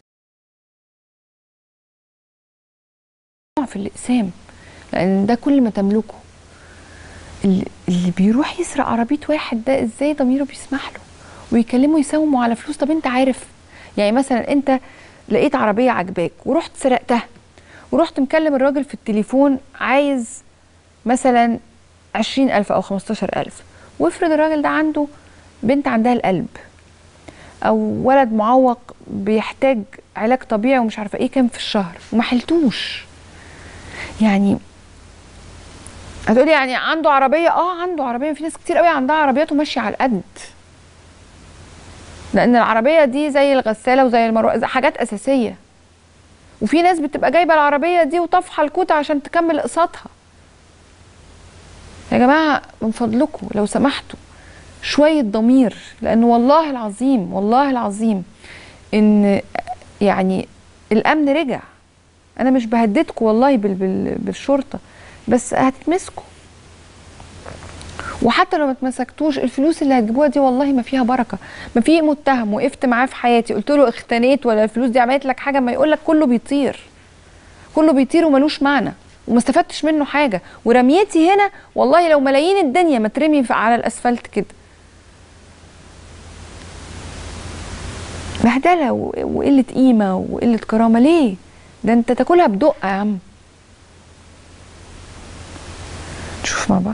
في الأقسام لأن ده كل ما تملكه اللي اللي بيروح يسرق عربية واحد ده ازاي ضميره بيسمح له ويكلمه يساومه على فلوس طب انت عارف يعني مثلا انت لقيت عربية عجباك ورحت سرقتها ورحت مكلم الراجل في التليفون عايز مثلا عشرين ألف أو خمستاشر ألف وافرض الراجل ده عنده بنت عندها القلب أو ولد معوق بيحتاج علاج طبيعي ومش عارفة ايه كام في الشهر وما حلتوش يعني هتقولي يعني عنده عربية اه عنده عربية في ناس كتير قوي عندها عربيات وماشية على القد لأن العربية دي زي الغسالة وزي المروحة زي حاجات أساسية وفي ناس بتبقى جايبة العربية دي وطافحة الكوتة عشان تكمل اقساطها يا جماعة من فضلكم لو سمحتوا شوية ضمير لأن والله العظيم والله العظيم إن يعني الأمن رجع أنا مش بهددكم والله بال بال بالشرطة بس هتتمسكوا وحتى لو ما اتمسكتوش الفلوس اللي هتجيبوها دي والله ما فيها بركه ما في متهم وقفت معاه في حياتي قلت له اختنيت ولا الفلوس دي عملت لك حاجه ما يقول لك كله بيطير كله بيطير وملوش معنى وما استفدتش منه حاجه ورميتي هنا والله لو ملايين الدنيا ما ترمي في- على الاسفلت كده بهدله و- وقله قيمه وقله كرامه ليه ده انت تاكلها بدقه يا عم نشوف مع بعض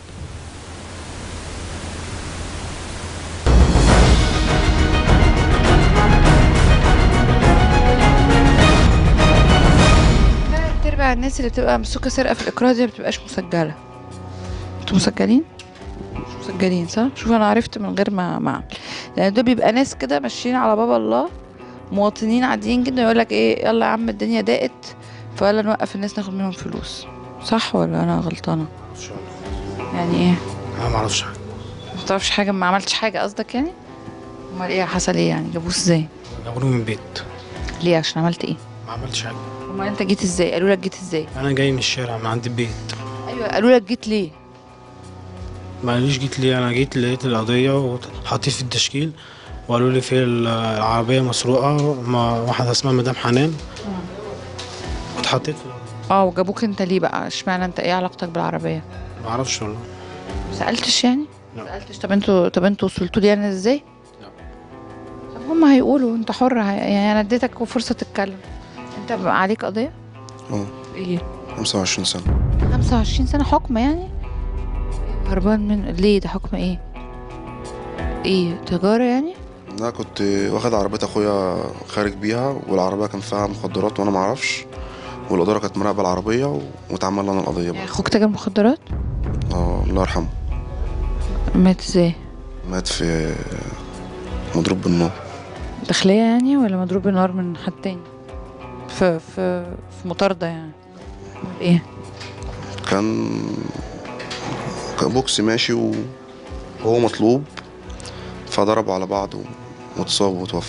تلات ارباع الناس اللي بتبقى مسوكه سرقه في الاقرار دي ما بتبقاش مسجله انتوا مسجلين مش مسجلين صح شوف انا عرفت من غير ما ما أعمل. لان دول بيبقى ناس كده ماشيين على باب الله مواطنين عاديين جدا يقول لك ايه يلا يا عم الدنيا ضاقت فيلا نوقف الناس ناخد منهم فلوس صح ولا انا غلطانه يعني ايه انا ما اعرفش حاجه ما تعرفش حاجه ما عملتش حاجه قصدك يعني امال ايه حصل ايه يعني جابوه ازاي جابوني من البيت ليه عشان عملت ايه ما عملتش حاجه امال انت جيت ازاي قالوا لك جيت ازاي انا جاي من الشارع من عند البيت ايوه قالوا لك جيت ليه ما قاليش جيت ليه انا جيت لقيت القضيه وحطيت في التشكيل وقالوا لي في العربيه مسروقه ما واحده اسمها مدام حنان اتحطيت في اه وجابوك انت ليه بقى اشمعنى انت ايه علاقتك بالعربيه ما اعرفش والله سالتش يعني لا. سالتش طب انتوا طب انتوا وصلتوا لي انا ازاي طب هم هيقولوا انت حر هي- يعني انا اديتك فرصه تتكلم انت بقى عليك قضيه اه ايه 25 سنة 25 سنه حكم يعني هربان من ليه ده حكم ايه ايه تجاره يعني لا كنت واخد عربية اخويا خارج بيها والعربية كان فيها مخدرات وانا معرفش والإدارة كانت مراقبة العربية و- واتعمل لنا القضية بقى اخوك تاجر مخدرات اه الله يرحمه مات ازاي مات في مضروب بالنار داخليه يعني ولا مضروب بالنار من حد تاني في في في مطارده يعني أمال ايه كان كان بوكس ماشي وهو مطلوب فضربوا على بعض و- واتصاب وتوفى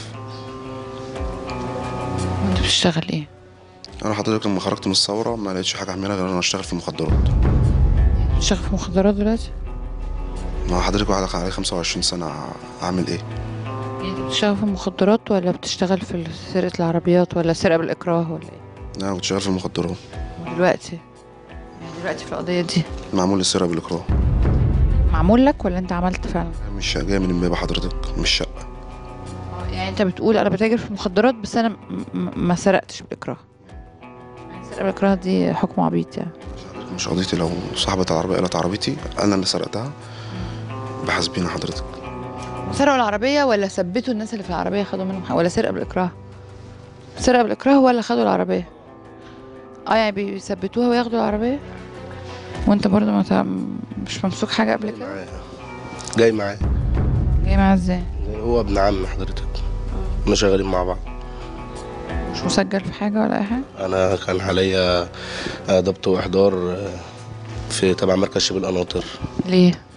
انت بتشتغل ايه انا حضرتك لما خرجت من الثورة ما لقيتش حاجة اعملها غير ان انا اشتغل في المخدرات بتشتغل في مخدرات دلوقتي ما حضرتك واحد عليه 25 سنة اعمل ايه يعني بتشتغل في المخدرات ولا بتشتغل في سرقة العربيات ولا سرقة بالإكراه ولا ايه انا كنت شغال في المخدرات دلوقتي يعني دلوقتي في القضية دي معمول لي سرقة بالاكراه معمول لك ولا انت عملت فعلا مش جاي من امبابة حضرتك مش شقة يعني انت بتقول انا بتاجر في المخدرات بس انا م- م- ما سرقتش بالإكراه يعني السرقة بالإكراه دي حكم عبيط يعني مش قضيتي لو صاحبة العربية قالت عربيتي انا اللي سرقتها بحاسبينا حضرتك سرقوا العربية ولا ثبتوا الناس اللي في العربية خدوا منهم حق ولا سرقة بالإكراه سرقة بالإكراه ولا خدوا العربية اه يعني بيثبتوها وياخدوا العربية وانت برضو ما تع- مش ممسوك حاجة قبل كده جاي معاه جاي معاه ازاي هو ابن عم حضرتك كنا شغالين مع بعض مش مسجل في حاجة ولا أي حاجة انا كان عليا ضبط واحضار في تبع مركز شبه القناطر ليه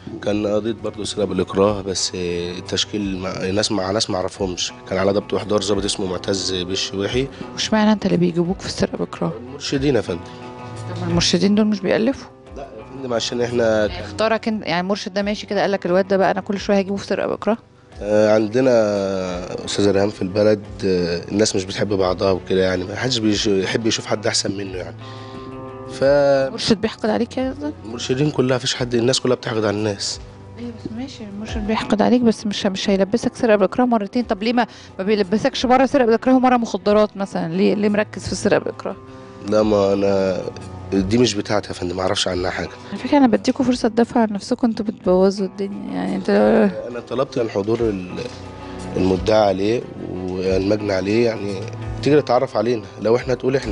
كان قضيت برضه سرقة بالإكراه بس التشكيل مع ناس مع ناس معرفهمش كان على ضبط وإحضار ضابط اسمه معتز بالشواحي مش معنى انت اللي بيجيبوك في السرقه باكراه مرشدين يا فندم طب المرشدين دول مش بيألفوا يا فندم عشان احنا اختارك انت يعني المرشد ده ماشي كده قال لك الواد ده بقى انا كل شويه هجيبه في سرقه باكراه آه، عندنا استاذ ريهام في البلد آه، الناس مش بتحب بعضها وكده يعني ما حدش بيش- يحب يشوف حد احسن منه يعني مرشد بيحقد عليك يا قصدك؟ فالمرشدين كلها فيش حد الناس كلها بتحقد على الناس ايوه بس ماشي المرشد بيحقد عليك بس مش مش هيلبسك سرقه بالاكراه مرتين طب ليه ما ما بيلبسكش مره سرقه بالاكراه ومره مخدرات مثلا ليه ليه مركز في السرقه بالاكراه لا ما انا دي مش بتاعتي يا فندم ما اعرفش عنها حاجه على فكره انا بديكوا فرصه تدافعوا عن نفسكم انتوا بتبوظوا الدنيا يعني انت انا طلبت عن حضور ال- المدعي عليه والمجني عليه يعني تيجي تتعرف علينا لو احنا تقول احنا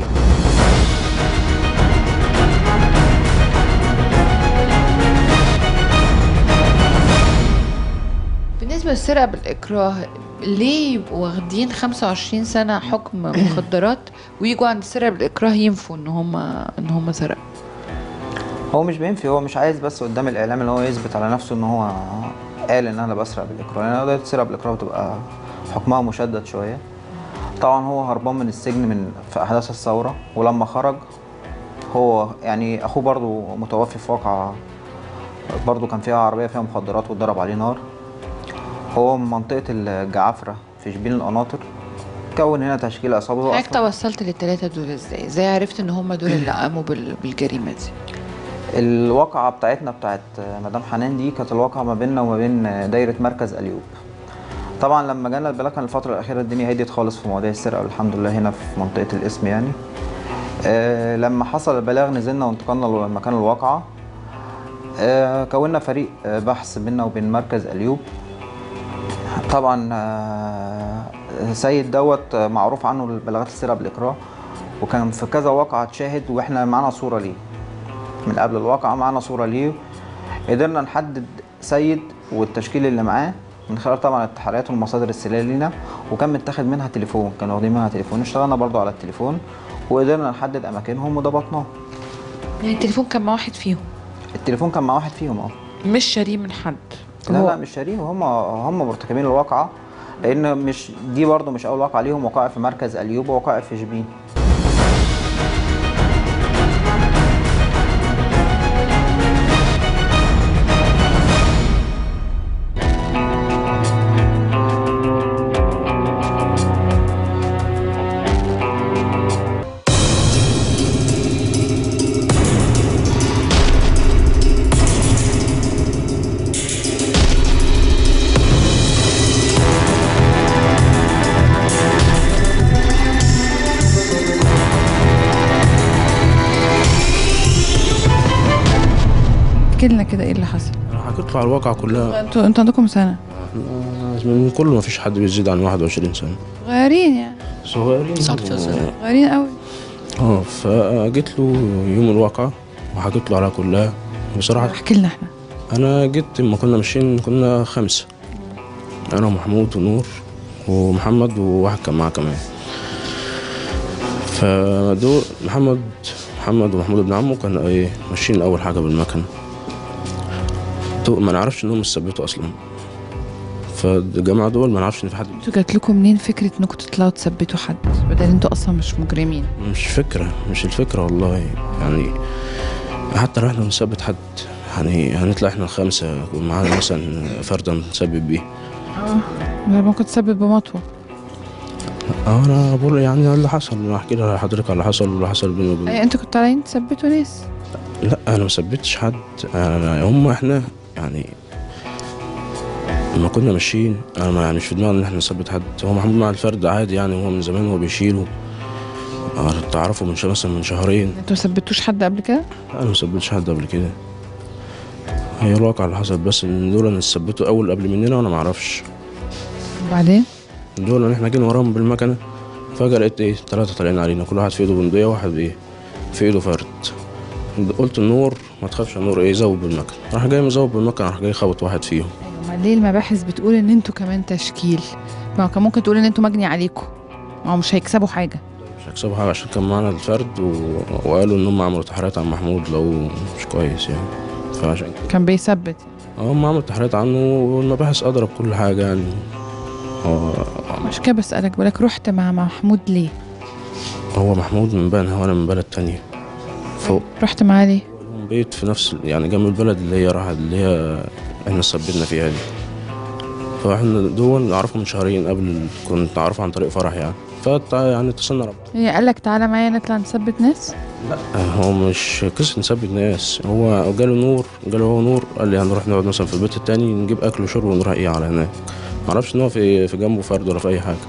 بالنسبه للسرقه بالاكراه ليه يبقوا واخدين 25 سنه حكم مخدرات ويجوا عند السرقه بالاكراه ينفوا ان هم ان هم سرقوا هو مش بينفي هو مش عايز بس قدام الاعلام ان هو يثبت على نفسه ان هو قال ان انا بسرق بالاكراه لان قضيه السرقه بالاكراه بتبقى حكمها مشدد شويه طبعا هو هربان من السجن من في احداث الثوره ولما خرج هو يعني اخوه برضو متوفي في واقعه برضو كان فيها عربيه فيها مخدرات واتضرب عليه نار هو من منطقه الجعافره في شبين القناطر كون هنا تشكيل عصابه هو حضرتك توصلت للثلاثه دول ازاي ازاي عرفت ان هم دول اللي قاموا بال- بالجريمه دي الواقعة بتاعتنا بتاعت مدام حنان دي كانت الواقعة ما بيننا وما بين دايرة مركز أليوب طبعا لما جانا البلاغ كان الفترة الأخيرة الدنيا هديت خالص في مواضيع السرقة والحمد لله هنا في منطقة الاسم يعني آه لما حصل البلاغ نزلنا وانتقلنا لمكان الواقعة آه كونا فريق آه، بحث بينا وبين مركز أليوب طبعا آه، سيد دوت آه، معروف عنه البلاغات السرقة بالإكراه وكان في كذا واقعة اتشاهد واحنا معانا صورة ليه من قبل الواقعة معانا صورة ليه قدرنا نحدد سيد والتشكيل اللي معاه من خلال طبعا التحريات والمصادر السرية لينا وكان متاخد منها تليفون كانوا واخدين منها تليفون اشتغلنا برضو على التليفون وقدرنا نحدد أماكنهم وضبطناهم يعني التليفون كان مع واحد فيهم التليفون كان مع واحد فيهم اه مش شاريه من حد لا هو- لا مش شارين هم هم مرتكبين الواقعة لأن مش دي برضو مش أول واقعة ليهم وقائع في مركز أليوب ووقائع في شبين احكي لنا كده ايه اللي حصل انا حكيت له على الواقع كلها انتوا انتوا عندكم سنه من كله ما فيش حد بيزيد عن 21 سنه صغيرين يعني صغيرين صغيرين قوي اه فجيت له يوم الواقعة وحكيت له على كلها بصراحة احكي لنا احنا أنا جيت لما كنا ماشيين كنا خمسة أنا ومحمود ونور ومحمد وواحد كان معاه كمان فدول محمد محمد ومحمود ابن عمه كانوا ايه ماشيين أول حاجة بالمكنة دول ما نعرفش إنهم اتثبتوا أصلا فالجماعة دول ما نعرفش إن في حد انتوا جات لكم منين فكره انكم تطلعوا تثبتوا حد بدل انتوا اصلا مش مجرمين مش فكرة مش الفكرة والله يعني حتى لو احنا بنثبت حد يعني هنطلع احنا الخمسة يكون معانا مثلا فردة نثبت بيه اه ممكن تسبب بمطوه اه انا بقول يعني اللي حصل انا احكي لحضرتك على اللي حصل واللي حصل بيني وبين اي انتوا كنتوا طالعين تثبتوا ناس لا انا ما ثبتش حد انا هم احنا يعني لما كنا ماشيين انا ما يعني مش في دماغي ان احنا نثبت حد هو محمود مع الفرد عادي يعني هو من زمان هو بيشيله آه، تعرفه من ش- مثلا من شهرين انتوا ما ثبتوش حد قبل كده انا ما ثبتش حد قبل كده هي الواقع اللي حصل بس ان دول اللي ثبتوا اول قبل مننا وانا ما اعرفش وبعدين دول اللي احنا جينا وراهم بالمكنه فجاه لقيت ايه ثلاثه طالعين علينا كل واحد في ايده بندقيه وواحد ايه في ايده فرد قلت النور ما تخافش يا نور ايه زود بالمكنه راح جاي مزود بالمكنه راح جاي خبط واحد فيهم امال ليه المباحث بتقول ان انتوا كمان تشكيل ما هو كان ممكن تقول ان انتوا مجني عليكم ما هو مش هيكسبوا حاجه مش هيكسبوا حاجه عشان كان معانا الفرد و... وقالوا ان هم عملوا تحريات عن محمود لو مش كويس يعني فعشان كده كان بيثبت هم عملوا تحريات عنه والمباحث أدرى بكل حاجة يعني هو مش كده بسألك بقولك رحت مع محمود ليه هو محمود من بنها وأنا من بلد تانية فوق رحت معاه ليه بيت في نفس ال- يعني جنب البلد اللي هي راحت اللي هي احنا ثبتنا فيها دي فاحنا دول نعرفهم من شهرين قبل ال- كنت أعرفه عن طريق فرح يعني فت يعني اتصلنا رب يعني قال لك تعالى معايا نطلع نثبت ناس هو مش قصة نثبت ناس هو جاله نور جاله هو نور قال لي هنروح نقعد مثلا في البيت التاني نجيب أكل وشرب ونروح إيه على هناك معرفش إن هو في في جنبه فرد ولا في أي حاجة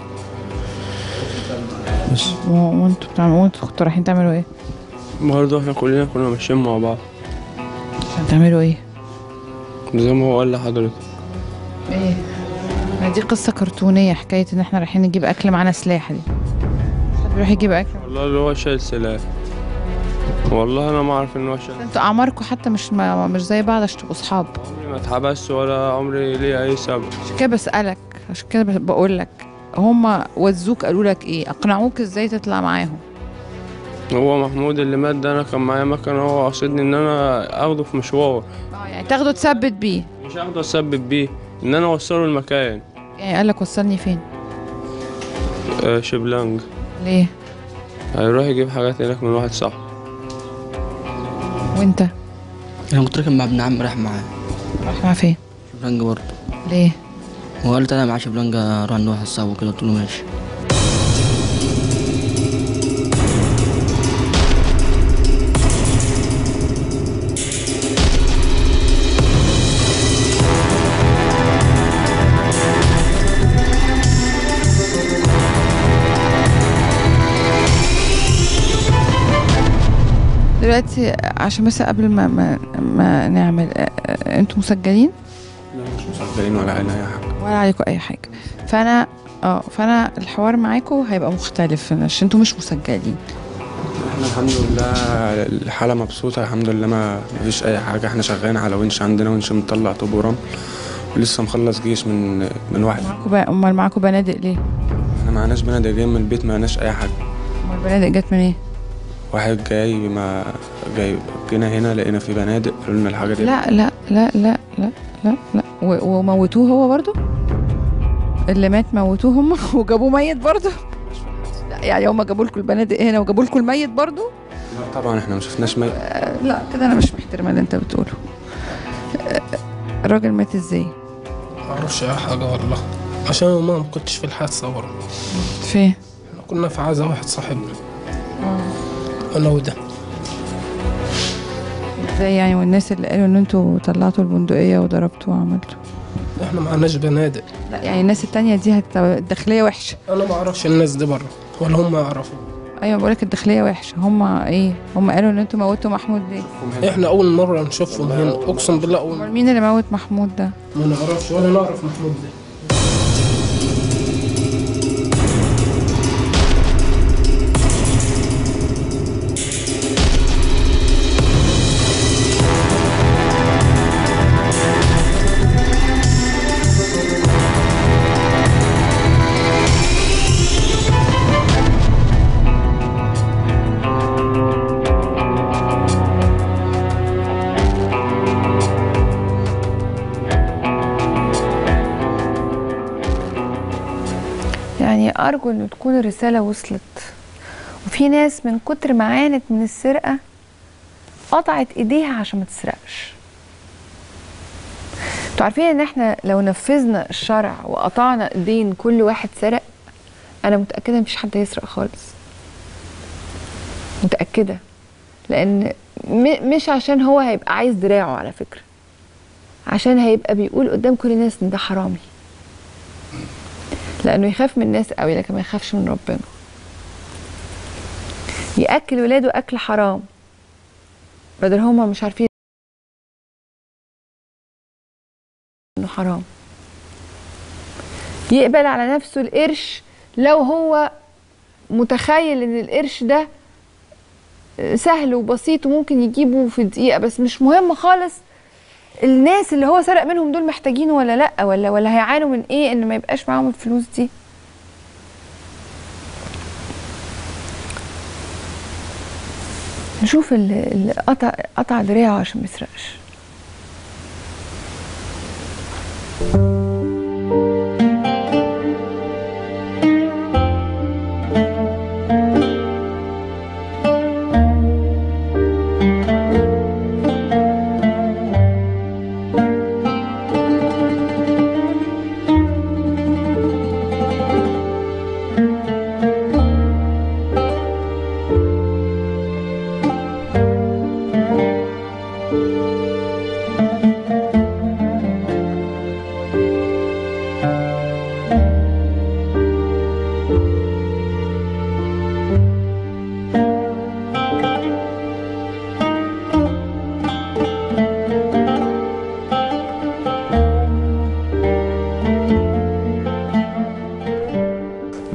بس و- وانتوا بتعملوا وانتوا كنتوا رايحين تعملوا ايه برضه احنا كلنا كنا ماشيين مع بعض عشان تعملوا ايه زي ما هو قال لحضرتك ايه ما دي قصة كرتونية حكاية ان احنا رايحين نجيب اكل معانا سلاح دي حد بيروح يجيب اكل والله اللي هو شايل سلاح والله انا ما اعرف ان هو شايل انتوا اعماركم حتى مش ما مش زي بعض عشان تبقوا اصحاب عمري ما اتحبست ولا عمري ليه اي سبب عشان كده بسألك عشان كده بقول لك هما وزوك قالوا لك ايه اقنعوك ازاي تطلع معاهم هو محمود اللي مات ده انا كان معايا مكنه هو قصدني ان انا اخده في مشوار اه يعني تاخده تثبت بيه مش اخده اسبب بيه ان انا اوصله المكان يعني قال لك وصلني فين آه شبلانج ليه هيروح يجيب حاجات هناك من واحد صاحبي وانت انا كنت راكب مع ابن عمي رايح معاه رايح معاه فين شبلانج برضه ليه هو قال لي تعالى معاه شبلانج اروح عند واحد صاحبه كده قلت له ماشي دلوقتي عشان بس قبل ما ما, ما نعمل آه، آه، انتوا مسجلين لا مش مسجلين ولا علينا اي حاجه ولا عليكم اي حاجه فانا اه فانا الحوار معاكم هيبقى مختلف عشان انتوا مش مسجلين احنا الحمد لله الحالة مبسوطة الحمد لله ما مفيش أي حاجة احنا شغالين على ونش عندنا ونش مطلع طوب ورمل ولسه مخلص جيش من من واحد معاكم بقى- امال معاكم بنادق ليه؟ احنا معناش بنادق جايين من البيت معناش أي حاجة امال البنادق جت من ايه؟ واحد جاي ما جاي جينا هنا لقينا في بنادق قالوا لنا الحاجة دي لا لا لا لا لا لا لا و- وموتوه هو برضو؟ اللي مات موتوه هم وجابوه ميت برضو؟ لا يعني هم جابوا لكم البنادق هنا وجابوا لكم الميت برضو؟ لا طبعا احنا ما شفناش ميت آه، لا كده انا مش محترمه اللي انت بتقوله آه، الراجل مات ازاي؟ معرفش اي حاجة والله عشان أنا ما كنتش في الحادثة برضه فين؟ احنا كنا في عزا واحد صاحبنا انا وده ازاي يعني والناس اللي قالوا ان انتوا طلعتوا البندقيه وضربتوا وعملتوا احنا معناش بنادق لا يعني الناس التانية دي هت- الداخلية وحشة انا ما اعرفش الناس دي بره ولا هم يعرفوا ايوه بقولك الداخلية وحشة هما ايه هما قالوا ان انتوا موتوا محمود ليه احنا اول مرة نشوفهم هنا اقسم بالله اول امال مين اللي موت محمود ده ما نعرفش ولا نعرف محمود ده يعني أرجو إن تكون الرسالة وصلت وفي ناس من كتر ما عانت من السرقة قطعت إيديها عشان ما تسرقش انتوا عارفين ان احنا لو نفذنا الشرع وقطعنا ايدين كل واحد سرق انا متاكده مفيش حد هيسرق خالص متاكده لان م- مش عشان هو هيبقى عايز دراعه على فكره عشان هيبقى بيقول قدام كل الناس ان ده حرامي لانه يخاف من الناس قوي لكن ما يخافش من ربنا ياكل ولاده اكل حرام بدل هما مش عارفين انه حرام يقبل على نفسه القرش لو هو متخيل ان القرش ده سهل وبسيط وممكن يجيبه في دقيقة بس مش مهم خالص الناس اللي هو سرق منهم دول محتاجينه ولا لا ولا ولا هيعانوا من ايه ان ما يبقاش معاهم الفلوس دي نشوف اللي اللي قطع قطع دراعه عشان ما يسرقش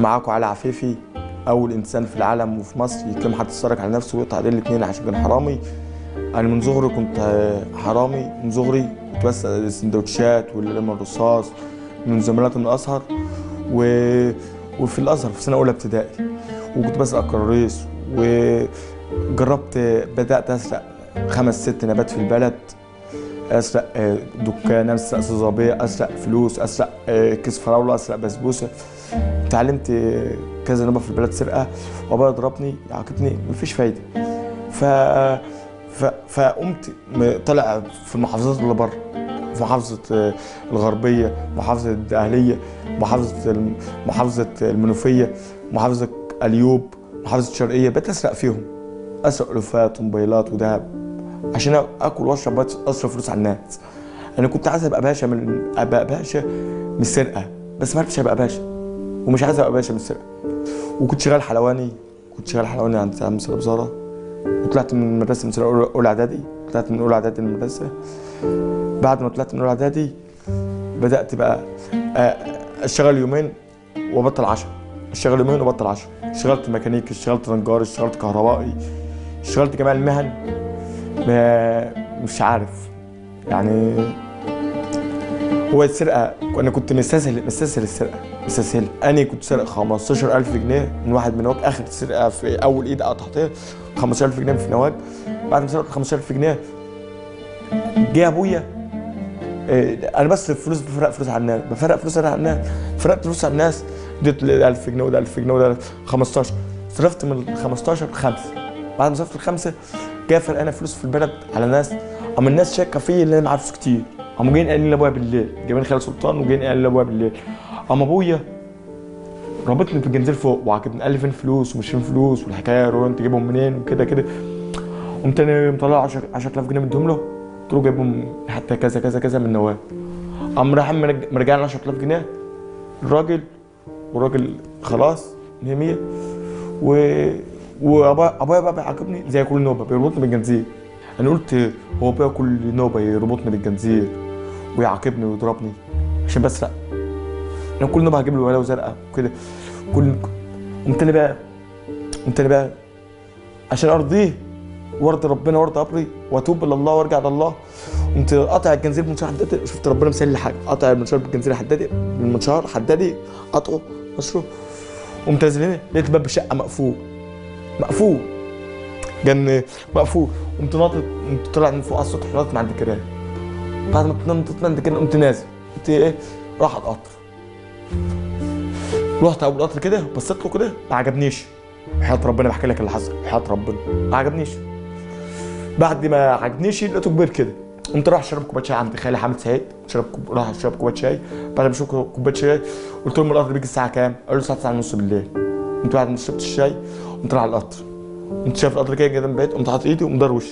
معاكم علي عفيفي اول انسان في العالم وفي مصر يتم حد يتفرج على نفسه ويقطع ايدين الاثنين عشان كان حرامي انا من صغري كنت آه، حرامي من صغري كنت بس السندوتشات والقلم الرصاص من زملاتي من الازهر و... وفي الازهر في سنه اولى ابتدائي وكنت بسرق كراريس وجربت بدات اسرق خمس ست نبات في البلد اسرق آه، دكان اسرق صزابيه اسرق فلوس اسرق آه، كيس فراوله اسرق بسبوسه اتعلمت آه، كذا نوبه في البلد سرقه وابويا ضربني يعاقبني مفيش فايده ف ف فقمت م- طالع في المحافظات اللي بره في محافظة آه، الغربية محافظة الدقهلية محافظة الم- محافظة المنوفية محافظة اليوب محافظة الشرقية بقيت أسرق فيهم أسرق ألوفات وموبايلات وذهب عشان آكل وأشرب بس أصرف فلوس على الناس أنا كنت عايز أبقى باشا من أبقى باشا من السرقة بس ما عرفتش أبقى باشا ومش عايز أبقى باشا من السرقة وكنت شغال حلواني كنت شغال حلواني عند عم مستر بزارة وطلعت من المدرسة من سنة أولى- أولى إعدادي طلعت من أولى إعدادي من المدرسة بعد ما طلعت من أولى إعدادي بدأت بقى آه، أشتغل يومين وأبطل عشرة اشتغل يومين وأبطل عشرة اشتغلت ميكانيكي اشتغلت نجار اشتغلت كهربائي اشتغلت جميع المهن ما مش عارف يعني هو السرقة أنا كنت مستسهل مستسهل السرقة مستسهل أنا كنت سارق 15000 جنيه من واحد من نواك آخر سرقة في أول إيد قطعتها 15000 جنيه في نواك بعد ما سرقت 15000 جنيه جه أبويا إيه، انا بس فلوس بفرق فلوس على الناس بفرق فلوس على الناس فرقت فلوس على الناس اديت 1000 جنيه وده 1000 جنيه وده 15 صرفت من ال 15 خمسه بعد ما صرفت الخمسه جاي فرق انا فلوس في البلد على ناس اما الناس شاكه فيا اللي انا معايا فلوس كتير قاموا جايين قايلين لابويا بالليل جايبين خالد سلطان وجايين قايلين لابويا بالليل اما ابويا رابطني في الجنزير فوق وعاقبني قال لي فين فلوس ومش فين فلوس والحكايه روح انت جايبهم منين وكده كده قمت انا مطلع 10 10000 جنيه مديهم له قلت له جايبهم حتى كذا كذا كذا من نواب قام راح مرج- مرجع لي 10000 جنيه الراجل والراجل خلاص 100 100 و وابويا ابويا بقى بيعاقبني زي كل نوبه بيربطني بالجنزير انا قلت هو ابويا كل نوبه يربطني بالجنزير ويعاقبني ويضربني عشان بسرق انا كل نوبه هجيب له ولاوه زرقاء وكده كل قمت انا بقى قمت انا بقى عشان ارضيه وارضي ربنا وارضي امري واتوب الى الله وارجع لله قمت قاطع الجنزير بالمنشار حدادي شفت ربنا مسهل لي حاجه قاطع المنشار بالجنزير حدادي بالمنشار حدادي قطعه مشروع قمت نازل هنا لقيت باب الشقه مقفول مقفول كان مقفول قمت ناطط قمت طلع من فوق على السطح ناطط من عند الجيران بعد ما نطيت من عند الجيران قمت نازل قلت ايه راح القطر رحت ابو القطر كده بصيت له كده ما عجبنيش حياة ربنا بحكي لك اللي حصل حياة ربنا ما عجبنيش بعد ما عجبنيش لقيته كبير كده قمت رايح اشرب كوبايه شاي عند خالي حامد سعيد شرب كوب... راح اشرب كوبايه شاي بعد ما اشرب كوبايه شاي قلت لهم القطر بيجي الساعه كام؟ قالوا الساعه 9 ونص بالليل قمت بعد ما شربت الشاي قمت رايح على القطر قمت شايف القطر كده جنب البيت قمت حاطط ايدي ومدروش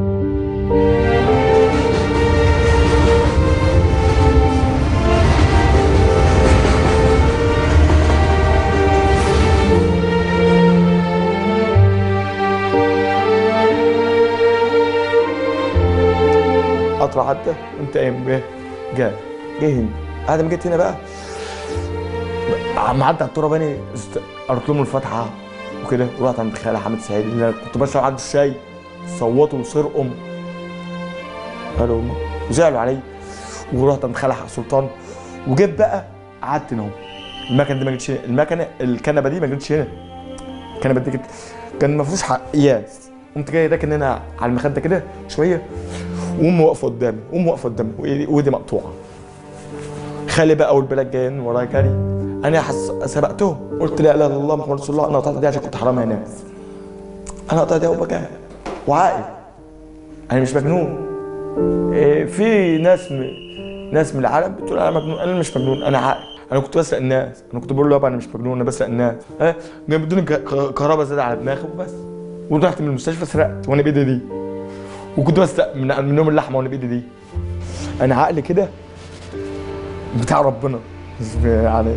قطر عدى قمت قايم جاي جاي جاي هنا بعد ما جيت هنا بقى عم عدى على التراباني است- قريت لهم الفاتحه وكده ورحت عند خالي حامد سعيد اللي أنا كنت بشرب عنده الشاي صوتوا وصرقوا قالوا وزعلوا عليا ورحت عند خالي سلطان وجيت بقى قعدت هنا اهو المكنه دي ما جتش هنا المكنه الكنبه دي ما جتش هنا الكنبه دي كانت كان ما فيهوش حق قياس قمت جاي راكن هنا على المخده كده شويه وامي واقفه قدامي امي واقفه قدامي وإيدي- وايدي مقطوعه خالي بقى والبلاد جايين ورايا جري انا حس... سبقتهم قلت لا اله الا الله محمد رسول الله انا قطعت دي عشان كنت حرام هناك انا قطعت دي وبكى وعاقل انا مش مجنون إيه في ناس م... ناس من العالم بتقول انا مجنون انا مش مجنون انا عاقل انا كنت بسرق الناس انا كنت بقول له يابا انا مش مجنون انا بسرق الناس ها جاي بدون كهرباء زاد على دماغي وبس ورحت من المستشفى سرقت وانا بايدي دي وكنت بسرق من منهم اللحمه وانا بايدي دي انا عقلي كده بتاع ربنا يعني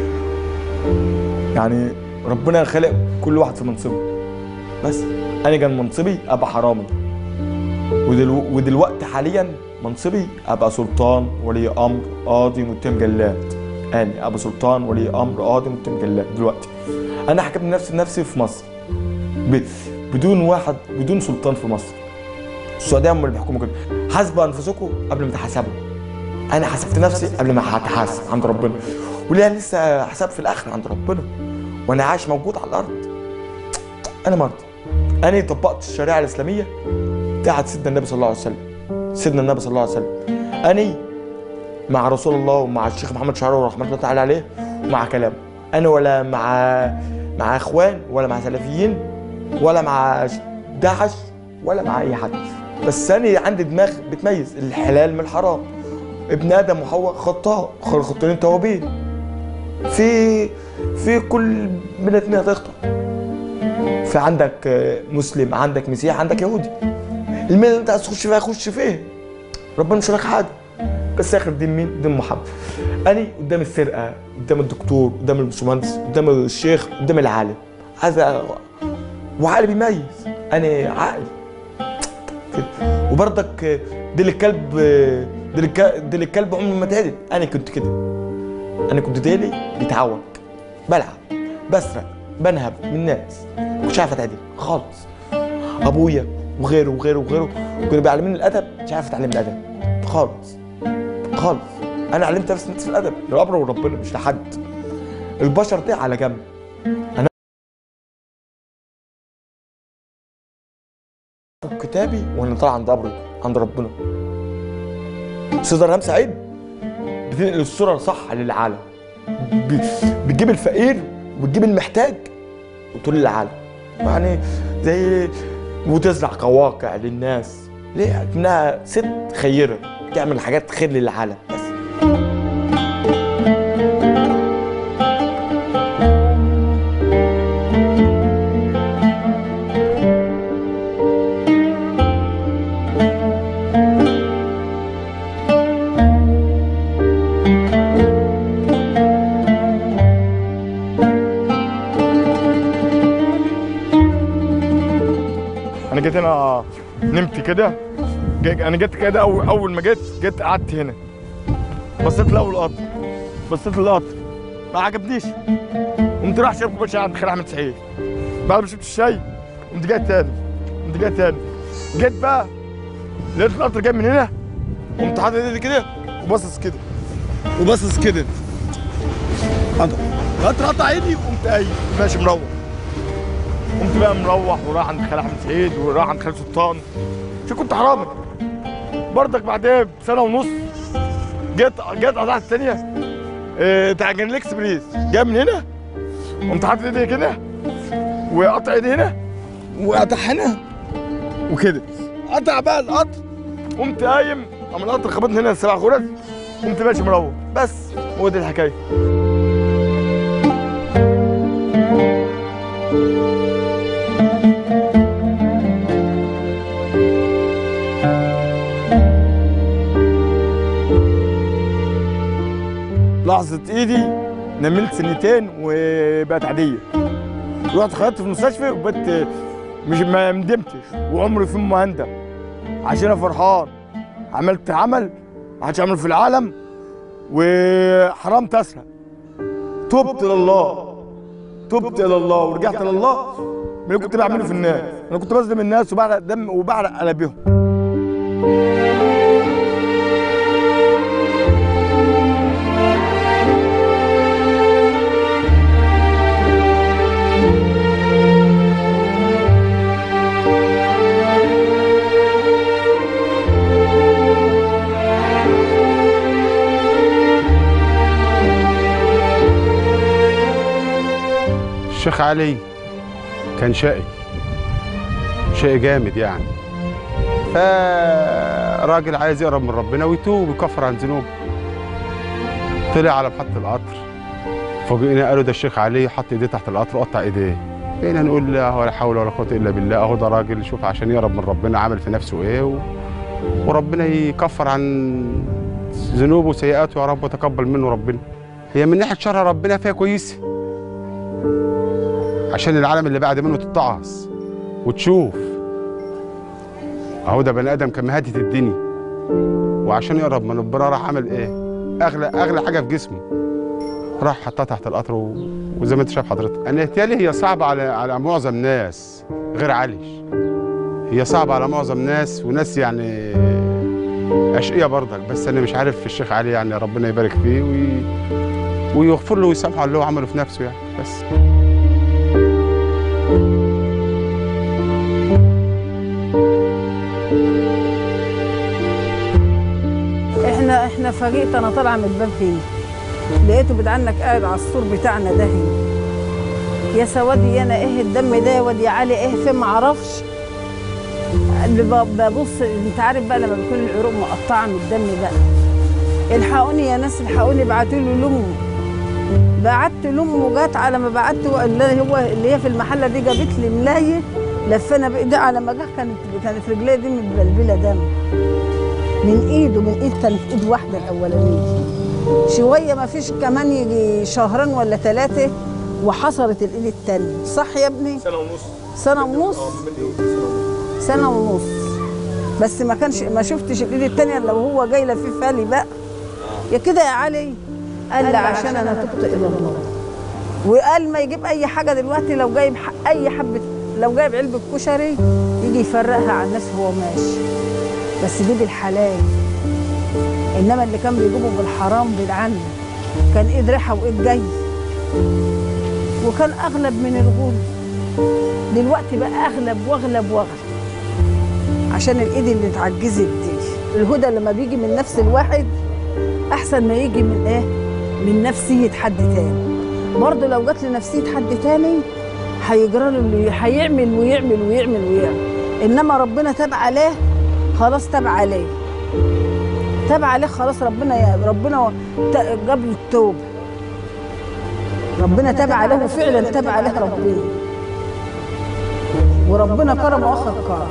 يعني ربنا خلق كل واحد في منصبه بس انا كان منصبي ابقى حرامي ودلو ودلوقتي حاليا منصبي ابقى سلطان ولي امر قاضي متهم جلاد آلي ابو سلطان ولي امر قاضي متهم جلاد دلوقتي انا حكمت نفسي نفسي في مصر ب- بدون واحد بدون سلطان في مصر السعوديه هم اللي بيحكموا كده حاسبوا انفسكم قبل ما تحاسبوا انا حسبت نفسي قبل ما هتحاسب عند ربنا وليها لسه حساب في الاخر عند ربنا وانا عايش موجود على الارض انا مرضي انا طبقت الشريعه الاسلاميه بتاعت سيدنا النبي صلى الله عليه وسلم سيدنا النبي صلى الله عليه وسلم انا مع رسول الله ومع الشيخ محمد شعراوي رحمه الله تعالى عليه ومع كلامه انا ولا مع مع اخوان ولا مع سلفيين ولا مع داعش ولا مع اي حد بس انا عندي دماغ بتميز الحلال من الحرام ابن ادم وحواء خطاء خير خطين توابين في في كل من اتنين هتخطأ في عندك آه، مسلم عندك مسيح عندك يهودي المين اللي انت عايز تخش فيها خش فيه ربنا مش لك حاجه بس اخر دين مين؟ دين محمد انا قدام السرقه قدام الدكتور قدام الباشمهندس قدام الشيخ قدام العالم هذا وعقلي بيميز انا عقلي كده وبرضك ديل الكلب ديل الك- ديل الكلب عمره ما اتعدل انا كنت كده انا كنت ديلي بيتعوج بلعب بسرق بنهب من الناس مش عارف اتعدل خالص ابويا وغيره وغيره وغيره كانوا بيعلموني الادب مش عارف اتعلم الادب خالص خالص انا علمت نفسي نفسي الادب لربنا وربنا مش لحد البشر دي على جنب انا كتابي وانا طالع عند قبري عند ربنا استاذ رهام سعيد بتنقل الصوره صح للعالم ب- بتجيب الفقير وبتجيب المحتاج وتقول للعالم يعني زي وتزرع قواقع للناس ليه؟ انها ست خيره تعمل حاجات خير للعالم بس انا جيت هنا نمت كده جا- انا جيت كده اول اول ما جيت جيت قعدت هنا بصيت لاول القطر بصيت للقطر ما عجبنيش قمت رايح شرب كوبايه شاي عند خالد احمد سعيد بعد ما شربت الشاي قمت جاي تاني قمت جاي تاني جيت بقى لقيت القطر جاي من هنا قمت حاطط ايدي كده وباصص كده وباصص كده قطر القطر قطع ايدي وقمت قايم ماشي مروح قمت بقى مروح وراح عند خالد احمد سعيد وراح عند خالد سلطان شو كنت حرامي برضك بعدها بسنه ونص جيت جيت قطعت الثانيه اه بتاع جنرال اكسبريس جاي من هنا قمت حاطط ايدي كده وقطع ايدي هنا وقطع هنا وكده قطع بقى القطر قمت قايم قام القطر خبطني هنا سبع غرز قمت ماشي مروح بس هو دي الحكايه لحظة ايدي نملت سنتين وبقت عادية رحت خدت في المستشفى وبقت مش ما ندمتش وعمري في ما هندم عشان انا فرحان عملت عمل ما حدش عمله في العالم وحرام تسرق تبت الى الله تبت الى الله ورجعت الى الله من اللي كنت بعمله في الناس انا كنت بظلم الناس وبعرق دم وبعرق قلبهم الشيخ علي كان شقي شقي جامد يعني فراجل عايز يقرب من ربنا ويتوب ويكفر عن ذنوبه طلع على محطة القطر فوجئنا قالوا ده الشيخ علي حط ايديه تحت القطر وقطع ايديه بقينا نقول لا ولا حول ولا قوة الا بالله اهو ده راجل شوف عشان يقرب من ربنا عمل في نفسه ايه و... وربنا يكفر عن ذنوبه وسيئاته يا رب وتقبل منه ربنا هي من ناحية شر ربنا فيها كويسة عشان العالم اللي بعد منه تتعظ وتشوف اهو ده بني ادم كان مهدد الدنيا وعشان يقرب من ربنا راح عمل ايه اغلى اغلى حاجه في جسمه راح حطها تحت القطر و... وزي ما انت شايف حضرتك انا اهتيالي هي صعبه على على معظم ناس غير علي هي صعبه على معظم ناس وناس يعني اشقياء برضك بس انا مش عارف في الشيخ علي يعني ربنا يبارك فيه وي... ويغفر له ويسامحه على اللي هو عمله في نفسه يعني بس احنا احنا فاجئت انا طالعه من الباب هنا لقيته بدعنك قاعد على السور بتاعنا ده هنا يا سوادي انا ايه الدم ده يا واد يا علي ايه فين ما اعرفش اللي ب- ببص انت عارف بقى لما بيكون العروق مقطعه من الدم بقى الحقوني يا ناس الحقوني بعتوا له لامه بعت لامه وجات على ما بعت اللي هو اللي هي في المحله دي جابت لي ملايه لفنا بايدي على ما جه كانت كانت رجليه دي متبلبله دم من ايده من ايد كانت ايد واحده الاولانيه شويه ما فيش كمان يجي شهرين ولا ثلاثه وحصلت الايد التانية صح يا ابني سنه ونص سنه ونص سنه ونص بس ما كانش ما شفتش الايد التانية الا وهو جاي لفيف فالي بقى يا كده يا علي قال لي عشان انا تبت الى الله وقال ما يجيب اي حاجه دلوقتي لو جايب ح- اي حبه لو جايب علبه كشري يجي يفرقها على الناس وهو ماشي بس دي بالحلال انما اللي كان بيجيبه بالحرام بالعنة كان ايد رايحه وايد جاي وكان اغلب من الغول دلوقتي بقى اغلب واغلب واغلب عشان الايد اللي اتعجزت دي الهدى لما بيجي من نفس الواحد احسن ما يجي من ايه من نفسيه حد تاني برضه لو جات لي نفسيه حد تاني هيجرى له اللي هيعمل ويعمل ويعمل ويعمل انما ربنا تاب عليه خلاص تاب عليه تاب عليه خلاص ربنا يا ربنا و- ت- جاب له التوبه ربنا تاب عليه وفعلا تاب عليه ربنا وربنا كرم واخد كرم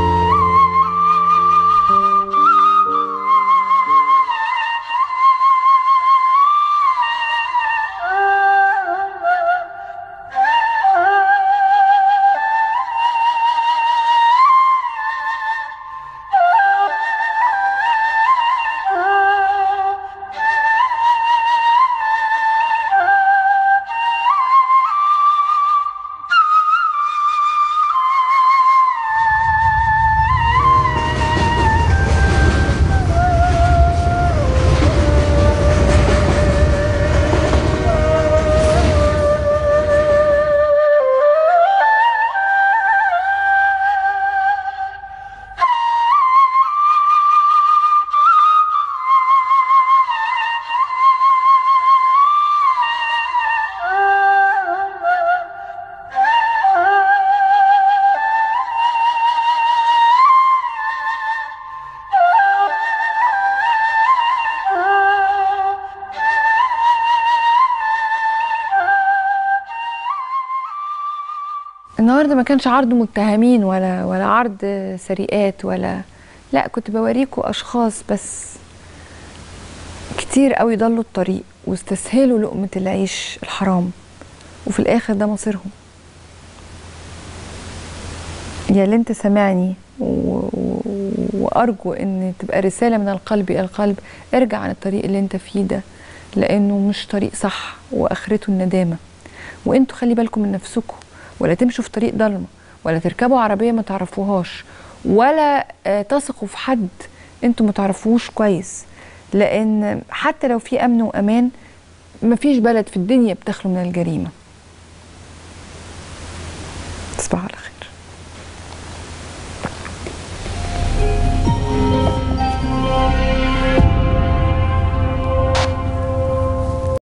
النهارده ما كانش عرض متهمين ولا ولا عرض سرقات ولا لا كنت بوريكوا اشخاص بس كتير قوي ضلوا الطريق واستسهلوا لقمة العيش الحرام وفي الاخر ده مصيرهم يا اللي انت سامعني و... و... وارجو ان تبقى رسالة من القلب الى القلب ارجع عن الطريق اللي انت فيه ده لانه مش طريق صح واخرته الندامة وانتوا خلي بالكم من نفسكم ولا تمشوا في طريق ضلمه ولا تركبوا عربيه ما تعرفوهاش ولا آه، تثقوا في حد انتوا ما تعرفوهوش كويس لان حتى لو في امن وامان مفيش بلد في الدنيا بتخلو من الجريمه تصبحوا على خير